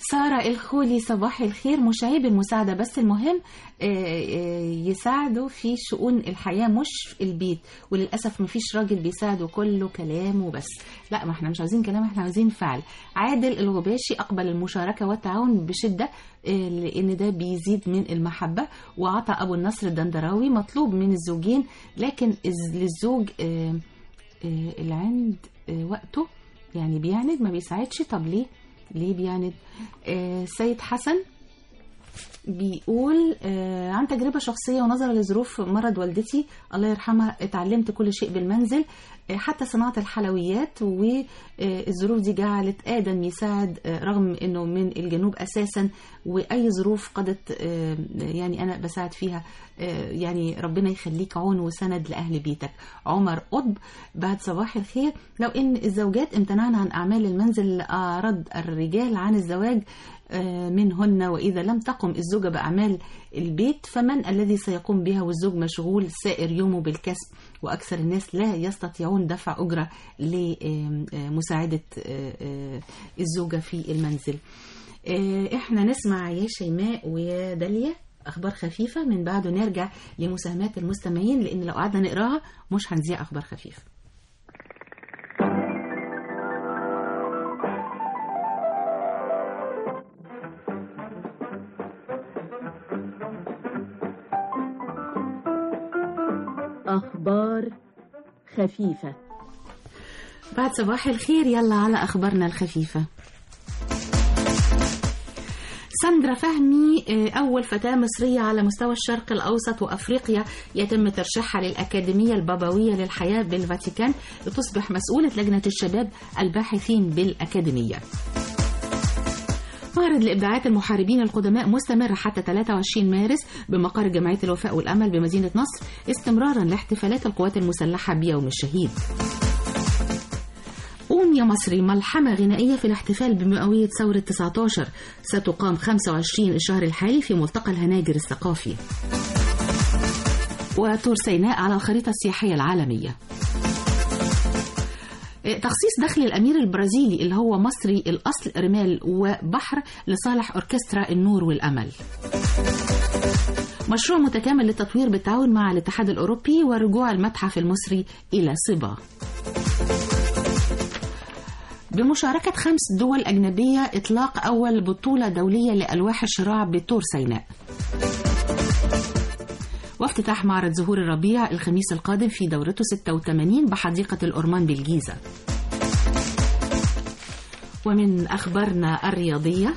S1: سارة الخولي صباح الخير مش عيب المساعدة بس المهم آه، آه، يساعدوا في شؤون الحياة مش في البيت وللأسف مفيش راجل بيساعده كله كلام وبس لا ما احنا مش عاوزين كلام احنا عاوزين فعل عادل الغباشي أقبل المشاركة والتعاون بشدة آه، لأن ده بيزيد من المحبة وعطى أبو النصر الدندراوي مطلوب من الزوجين لكن الز- للزوج آه، آه، العند آه، وقته يعني بيعند ما بيساعدش طب ليه ليه بيعند آه، سيد حسن بيقول آه، عن تجربة شخصية ونظرا لظروف مرض والدتي الله يرحمها اتعلمت كل شيء بالمنزل آه، حتى صناعة الحلويات والظروف دي جعلت آدم يساعد آه، رغم أنه من الجنوب أساسا وأي ظروف قدت آه، يعني أنا بساعد فيها آه، يعني ربنا يخليك عون وسند لأهل بيتك عمر قطب بعد صباح الخير لو أن الزوجات امتنعن عن أعمال المنزل لأعرض الرجال عن الزواج آه، منهن وإذا لم تقم الزوجة بأعمال البيت فمن الذي سيقوم بها والزوج مشغول سائر يومه بالكسب وأكثر الناس لا يستطيعون دفع أجرة لمساعدة الزوجة في المنزل آه، احنا نسمع يا شيماء ويا داليا اخبار خفيفه من بعده نرجع لمساهمات المستمعين لان لو قعدنا نقراها مش هنذيع اخبار خفيفه
S19: أخبار خفيفة
S1: بعد صباح الخير يلا على اخبارنا الخفيفه ساندرا فهمي آه، أول فتاة مصرية على مستوى الشرق الأوسط وأفريقيا يتم ترشيحها للأكاديمية البابوية للحياة بالفاتيكان لتصبح مسؤولة لجنة الشباب الباحثين بالأكاديمية معرض لإبداعات المحاربين القدماء مستمر حتى 23 مارس بمقر جمعية الوفاء والأمل بمدينة نصر استمرارا لاحتفالات القوات المسلحة بيوم الشهيد قوم يا مصري ملحمة غنائية في الاحتفال بمئوية ثورة 19 ستقام 25 الشهر الحالي في ملتقى الهناجر الثقافي وطور سيناء على الخريطة السياحية العالمية تخصيص دخل الأمير البرازيلي اللي هو مصري الأصل رمال وبحر لصالح أوركسترا النور والأمل مشروع متكامل للتطوير بالتعاون مع الاتحاد الأوروبي ورجوع المتحف المصري إلى صبا بمشاركة خمس دول أجنبية إطلاق أول بطولة دولية لألواح الشراع بطور سيناء وافتتاح معرض زهور الربيع الخميس القادم في دورته 86 بحديقة الأورمان بالجيزة ومن أخبارنا الرياضية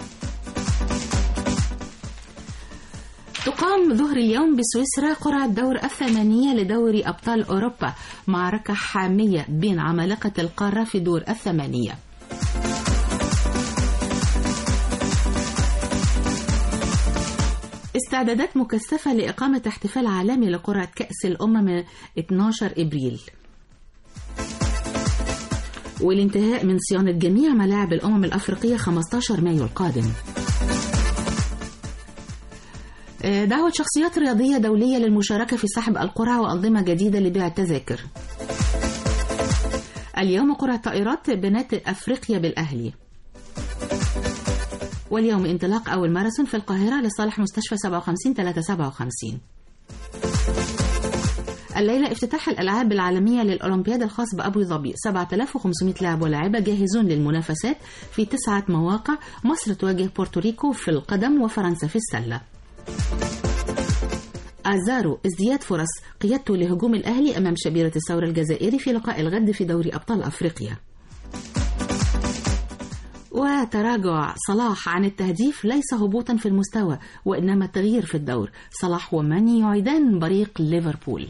S1: تقام ظهر اليوم بسويسرا قرعة الدور الثمانية لدوري أبطال أوروبا معركة حامية بين عمالقة القارة في دور الثمانية استعدادات مكثفة لإقامة احتفال عالمي لقرعة كأس الأمم 12 إبريل والانتهاء من صيانة جميع ملاعب الأمم الأفريقية 15 مايو القادم دعوة شخصيات رياضية دولية للمشاركة في سحب القرعة وأنظمة جديدة لبيع التذاكر اليوم قرعة طائرات بنات أفريقيا بالأهلي واليوم انطلاق أول ماراثون في القاهرة لصالح مستشفى 57 357 الليلة افتتاح الألعاب العالمية للأولمبياد الخاص بأبو ظبي 7500 لاعب ولاعبة جاهزون للمنافسات في تسعة مواقع مصر تواجه بورتوريكو في القدم وفرنسا في السلة أزارو ازدياد فرص قيادته لهجوم الأهلي أمام شبيرة الثورة الجزائري في لقاء الغد في دوري أبطال أفريقيا وتراجع صلاح عن التهديف ليس هبوطا في المستوى وإنما تغيير في الدور صلاح وماني يعيدان بريق ليفربول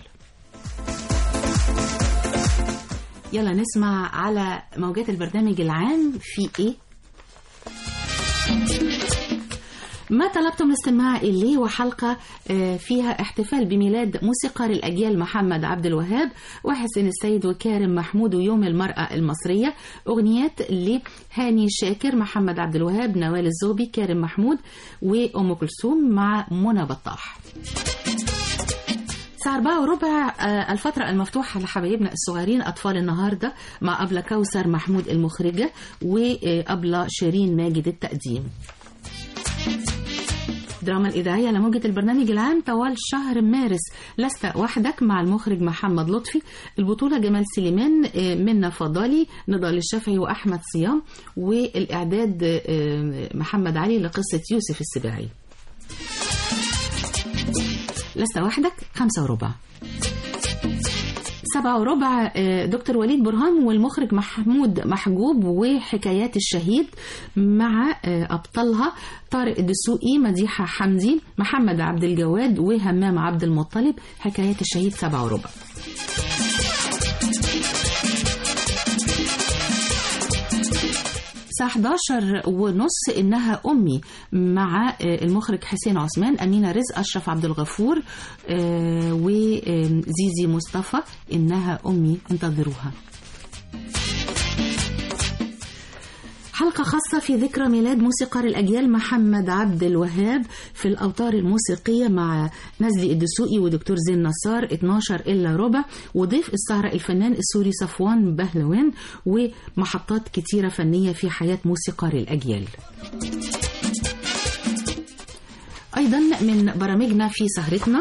S1: يلا نسمع على موجات البرنامج العام في ايه ما طلبتم الاستماع إليه وحلقة فيها احتفال بميلاد موسيقار الأجيال محمد عبد الوهاب وحسين السيد وكارم محمود ويوم المرأة المصرية أغنيات لهاني شاكر محمد عبد الوهاب نوال الزوبي كارم محمود وأم كلثوم مع منى بطاح الساعة 4 وربع الفترة المفتوحة لحبايبنا الصغيرين أطفال النهاردة مع أبلة كوثر محمود المخرجة وأبلة شيرين ماجد التقديم الدراما الإذاعية على موجة البرنامج العام طوال شهر مارس لست وحدك مع المخرج محمد لطفي البطولة جمال سليمان آه، منى فضالي نضال الشافعي وأحمد صيام والإعداد آه، محمد علي لقصة يوسف السباعي لست وحدك خمسة وربع سبعة وربع آه، دكتور وليد برهان والمخرج محمود محجوب وحكايات الشهيد مع آه، أبطالها طارق الدسوقي مديحة حمدي محمد عبد الجواد وهمام عبد المطلب حكايات الشهيد سبعة وربع الساعة 11 ونص إنها أمي مع آه، المخرج حسين عثمان أمينة رزق أشرف عبد الغفور آه، وزيزي مصطفى إنها أمي انتظروها حلقة خاصة في ذكرى ميلاد موسيقار الأجيال محمد عبد الوهاب في الأوتار الموسيقية مع نزلي الدسوقي ودكتور زين نصار 12 إلا ربع وضيف السهرة الفنان السوري صفوان بهلوان ومحطات كتيرة فنية في حياة موسيقار الأجيال أيضا من برامجنا في سهرتنا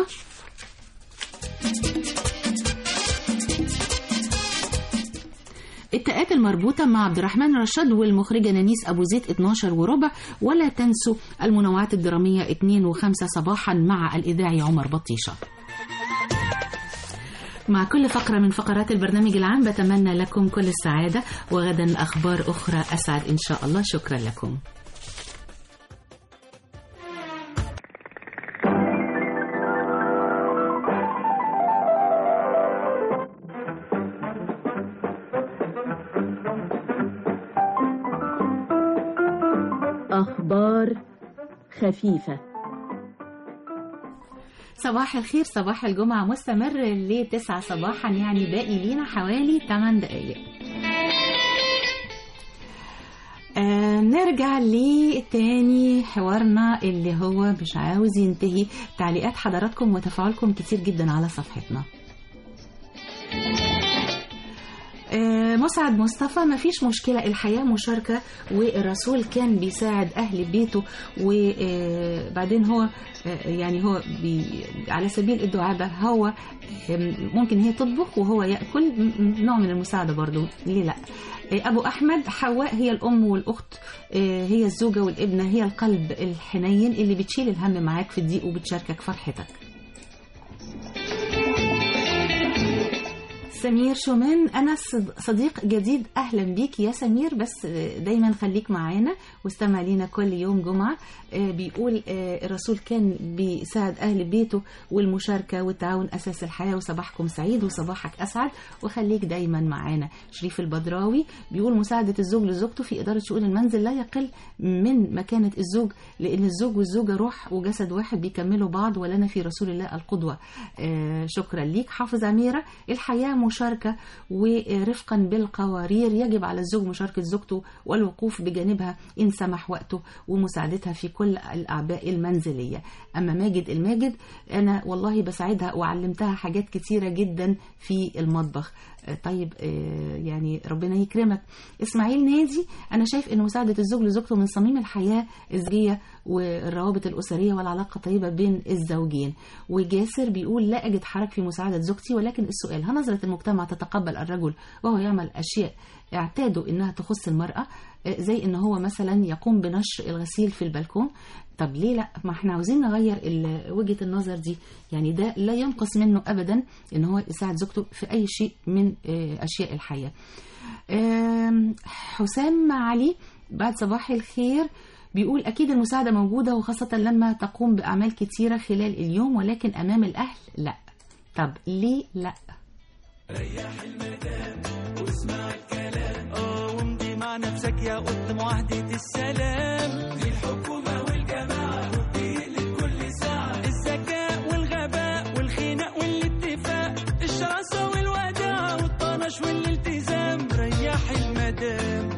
S1: التاءات المربوطة مع عبد الرحمن رشاد والمخرجة نانيس أبو زيد 12 وربع ولا تنسوا المنوعات الدرامية 2 و5 صباحا مع الإذاعي عمر بطيشة مع كل فقرة من فقرات البرنامج العام بتمنى لكم كل السعادة وغدا أخبار أخرى أسعد إن شاء الله شكرا لكم
S19: أخبار خفيفة
S1: صباح الخير صباح الجمعة مستمر لتسعة صباحا يعني باقي لينا حوالي 8 دقايق آه نرجع لتاني حوارنا اللي هو مش عاوز ينتهي تعليقات حضراتكم وتفاعلكم كتير جدا على صفحتنا آه، مسعد مصطفى ما فيش مشكلة الحياة مشاركة والرسول كان بيساعد أهل بيته وبعدين هو آه، يعني هو بي على سبيل الدعاء ده هو آه، ممكن هي تطبخ وهو يأكل م- م- نوع من المساعدة برضو ليه لا آه، أبو أحمد حواء هي الأم والأخت آه، هي الزوجة والابنة هي القلب الحنين اللي بتشيل الهم معاك في الضيق وبتشاركك فرحتك سمير شومان أنا صد- صديق جديد أهلا بيك يا سمير بس دايما خليك معانا واستمع لينا كل يوم جمعة آه، بيقول آه، الرسول كان بيساعد أهل بيته والمشاركة والتعاون أساس الحياة وصباحكم سعيد وصباحك أسعد وخليك دايما معانا شريف البدراوي بيقول مساعدة الزوج لزوجته في إدارة شؤون المنزل لا يقل من مكانة الزوج لأن الزوج والزوجة روح وجسد واحد بيكملوا بعض ولنا في رسول الله القدوة آه، شكرا ليك حافظ أميرة الحياة مشاركة ورفقا بالقوارير يجب على الزوج مشاركة زوجته والوقوف بجانبها إن سمح وقته ومساعدتها في كل الأعباء المنزلية أما ماجد الماجد أنا والله بساعدها وعلمتها حاجات كتيرة جدا في المطبخ آه، طيب آه، يعني ربنا يكرمك اسماعيل نادي انا شايف ان مساعده الزوج لزوجته من صميم الحياه الزوجيه والروابط الاسريه والعلاقه الطيبه بين الزوجين وجاسر بيقول لا اجد حرج في مساعده زوجتي ولكن السؤال هل نظره المجتمع تتقبل الرجل وهو يعمل اشياء اعتادوا انها تخص المراه آه، زي ان هو مثلا يقوم بنشر الغسيل في البلكون طب ليه لا ما احنا عاوزين نغير ال- وجهة النظر دي يعني ده لا ينقص منه ابدا ان هو يساعد زوجته في اي شيء من آه، اشياء الحياة آم، حسام علي بعد صباح الخير بيقول أكيد المساعدة موجودة وخاصة لما تقوم بأعمال كتيرة خلال اليوم ولكن أمام الأهل لا طب ليه لا
S2: ريح المدام واسمع الكلام اه وامضي مع نفسك يا قط معاهدة السلام دي الحكومة والجماعة بتقلب كل ساعة الذكاء والغباء والخناق والاتفاق الشراسة والوداع والطنش والالتزام ريح المدام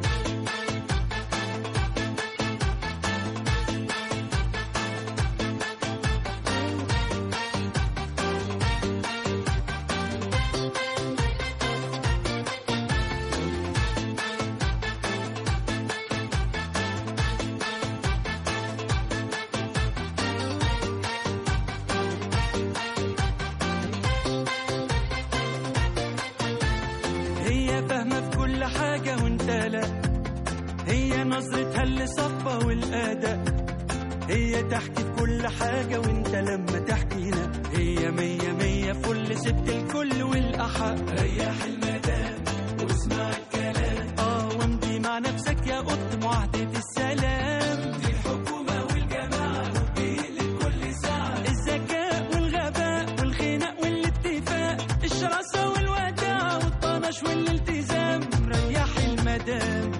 S3: اللي صفى والأداء هي تحكي في كل حاجة وانت لما تحكينا هي مية مية فل ست الكل والأحق ريح المدام واسمع الكلام اه وامضي مع نفسك يا قط معاهدة السلام دي الحكومة والجماعة وبيقلب كل ساعة الذكاء والغباء والخناق والاتفاق الشراسة والوداع والطنش والالتزام ريح المدام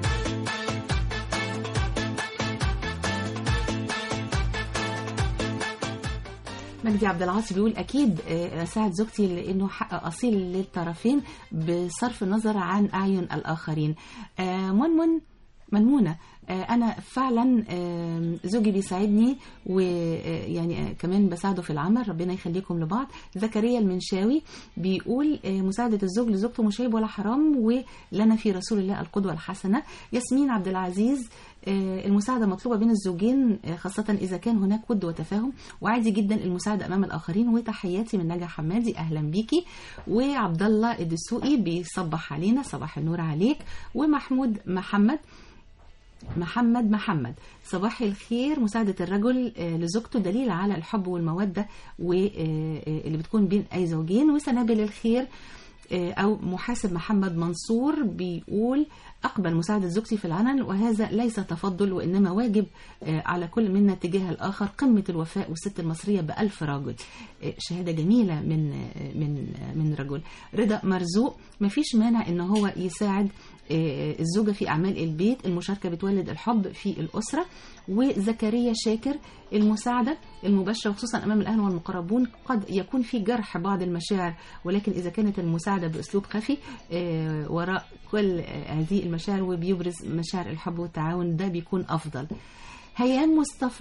S1: مجدي عبد العاطي بيقول اكيد آه، اساعد زوجتي لانه حق اصيل للطرفين بصرف النظر عن اعين الاخرين آه، منمن منمونه آه، انا فعلا آه، زوجي بيساعدني ويعني كمان بساعده في العمل ربنا يخليكم لبعض زكريا المنشاوي بيقول آه، مساعده الزوج لزوجته مش عيب ولا حرام ولنا في رسول الله القدوه الحسنه ياسمين عبد العزيز آه، المساعدة مطلوبة بين الزوجين آه، خاصة إذا كان هناك ود وتفاهم وعادي جدا المساعدة أمام الآخرين وتحياتي من نجا حمادي أهلا بيكي وعبد الله الدسوقي بيصبح علينا صباح النور عليك ومحمود محمد محمد محمد صباح الخير مساعدة الرجل آه، لزوجته دليل على الحب والمودة واللي بتكون بين أي زوجين وسنابل الخير آه، أو محاسب محمد منصور بيقول أقبل مساعدة زوجتي في العمل وهذا ليس تفضل وإنما واجب آه، على كل منا تجاه الآخر قمة الوفاء والست المصرية بألف رجل آه، شهادة جميلة من آه، من آه، من رجل رضا مرزوق مفيش مانع إن هو يساعد آه، الزوجة في أعمال البيت المشاركة بتولد الحب في الأسرة وزكريا شاكر المساعدة المباشرة خصوصا أمام الأهل والمقربون قد يكون في جرح بعض المشاعر ولكن إذا كانت المساعدة بأسلوب خفي آه، وراء كل آه، هذه المشاعر وبيبرز مشاعر الحب والتعاون ده بيكون أفضل هيام مصطفى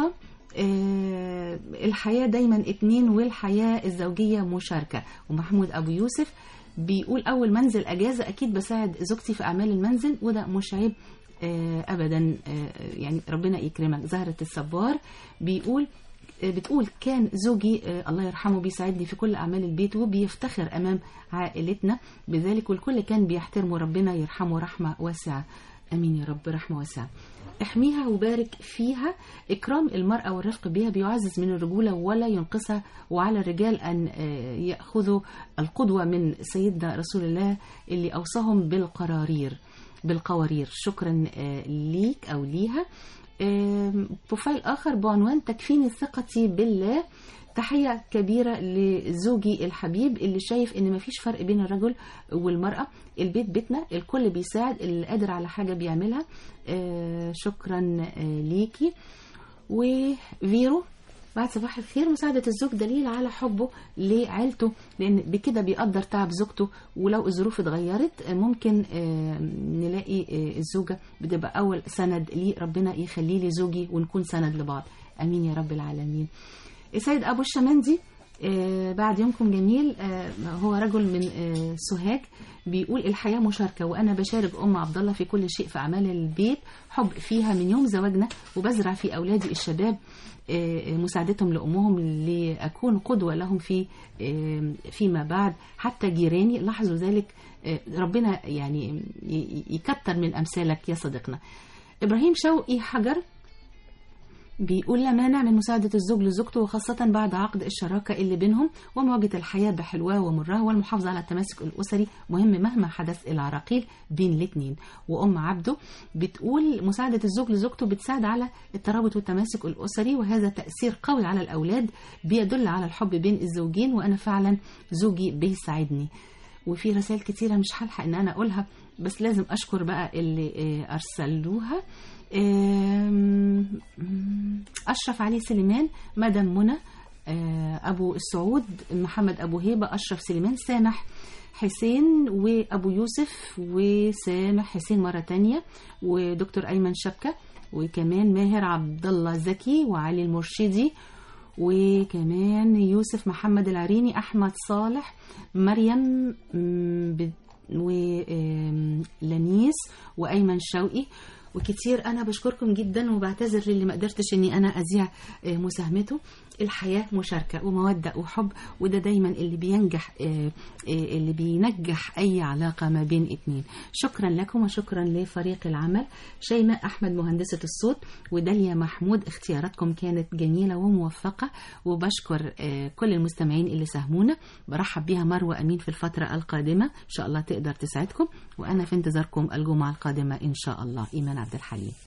S1: آه، الحياة دايما اتنين والحياة الزوجية مشاركة ومحمود أبو يوسف بيقول أول منزل أجازة أكيد بساعد زوجتي في أعمال المنزل وده مش عيب آه، أبدا آه، يعني ربنا يكرمك زهرة الصبار بيقول آه، بتقول كان زوجي آه، الله يرحمه بيساعدني في كل أعمال البيت وبيفتخر أمام عائلتنا بذلك والكل كان بيحترمه ربنا يرحمه رحمة واسعة امين يا رب رحمه واسعه احميها وبارك فيها اكرام المراه والرفق بها بيعزز من الرجوله ولا ينقصها وعلى الرجال ان آه، ياخذوا القدوه من سيدنا رسول الله اللي اوصاهم بالقرارير بالقوارير شكرا آه، ليك او ليها آم، بروفايل اخر بعنوان تكفيني ثقتي بالله تحية كبيرة لزوجي الحبيب اللي شايف ان مفيش فرق بين الرجل والمرأة البيت بيتنا الكل بيساعد اللي قادر على حاجة بيعملها آه شكرا آه ليكي وفيرو بعد صباح الخير مساعدة الزوج دليل على حبه لعيلته لأن بكده بيقدر تعب زوجته ولو الظروف اتغيرت آه، ممكن آه، نلاقي آه، الزوجة بتبقى أول سند ليه ربنا يخليه لي زوجي ونكون سند لبعض أمين يا رب العالمين سيد أبو الشمندي آه، بعد يومكم جميل آه، هو رجل من آه، سوهاج بيقول الحياة مشاركة وأنا بشارك أم عبد الله في كل شيء في أعمال البيت حب فيها من يوم زواجنا وبزرع في أولادي الشباب آه، مساعدتهم لأمهم لأكون قدوة لهم في آه، فيما بعد حتى جيراني لاحظوا ذلك آه، ربنا يعني ي- يكتر من أمثالك يا صديقنا إبراهيم شوقي حجر بيقول لا مانع من مساعدة الزوج لزوجته وخاصة بعد عقد الشراكة اللي بينهم ومواجهة الحياة بحلوها ومرها والمحافظة على التماسك الأسري مهم مهما حدث العراقيل بين الاتنين وأم عبده بتقول مساعدة الزوج لزوجته بتساعد على الترابط والتماسك الأسري وهذا تأثير قوي على الأولاد بيدل على الحب بين الزوجين وأنا فعلا زوجي بيساعدني وفي رسائل كتيرة مش هلحق إن أنا أقولها بس لازم أشكر بقى اللي آه، أرسلوها آم، أشرف علي سليمان مدام منى آه، أبو السعود محمد أبو هيبة أشرف سليمان سامح حسين وأبو يوسف وسامح حسين مرة تانية ودكتور أيمن شبكة وكمان ماهر عبد الله زكي وعلي المرشدي وكمان يوسف محمد العريني أحمد صالح مريم م، ب- ولميس وأيمن شوقي وكتير انا بشكركم جدا وبعتذر للي ما قدرتش اني انا اذيع آه، مساهمته الحياه مشاركه وموده وحب وده دايما اللي بينجح آه، آه، اللي بينجح اي علاقه ما بين اتنين شكرا لكم وشكرا لفريق العمل شيماء احمد مهندسه الصوت وداليا محمود اختياراتكم كانت جميله وموفقه وبشكر آه، كل المستمعين اللي ساهمونا برحب بيها مروه امين في الفتره القادمه ان شاء الله تقدر تساعدكم وانا في انتظاركم الجمعه القادمه ان شاء الله ايمان عبد الحليم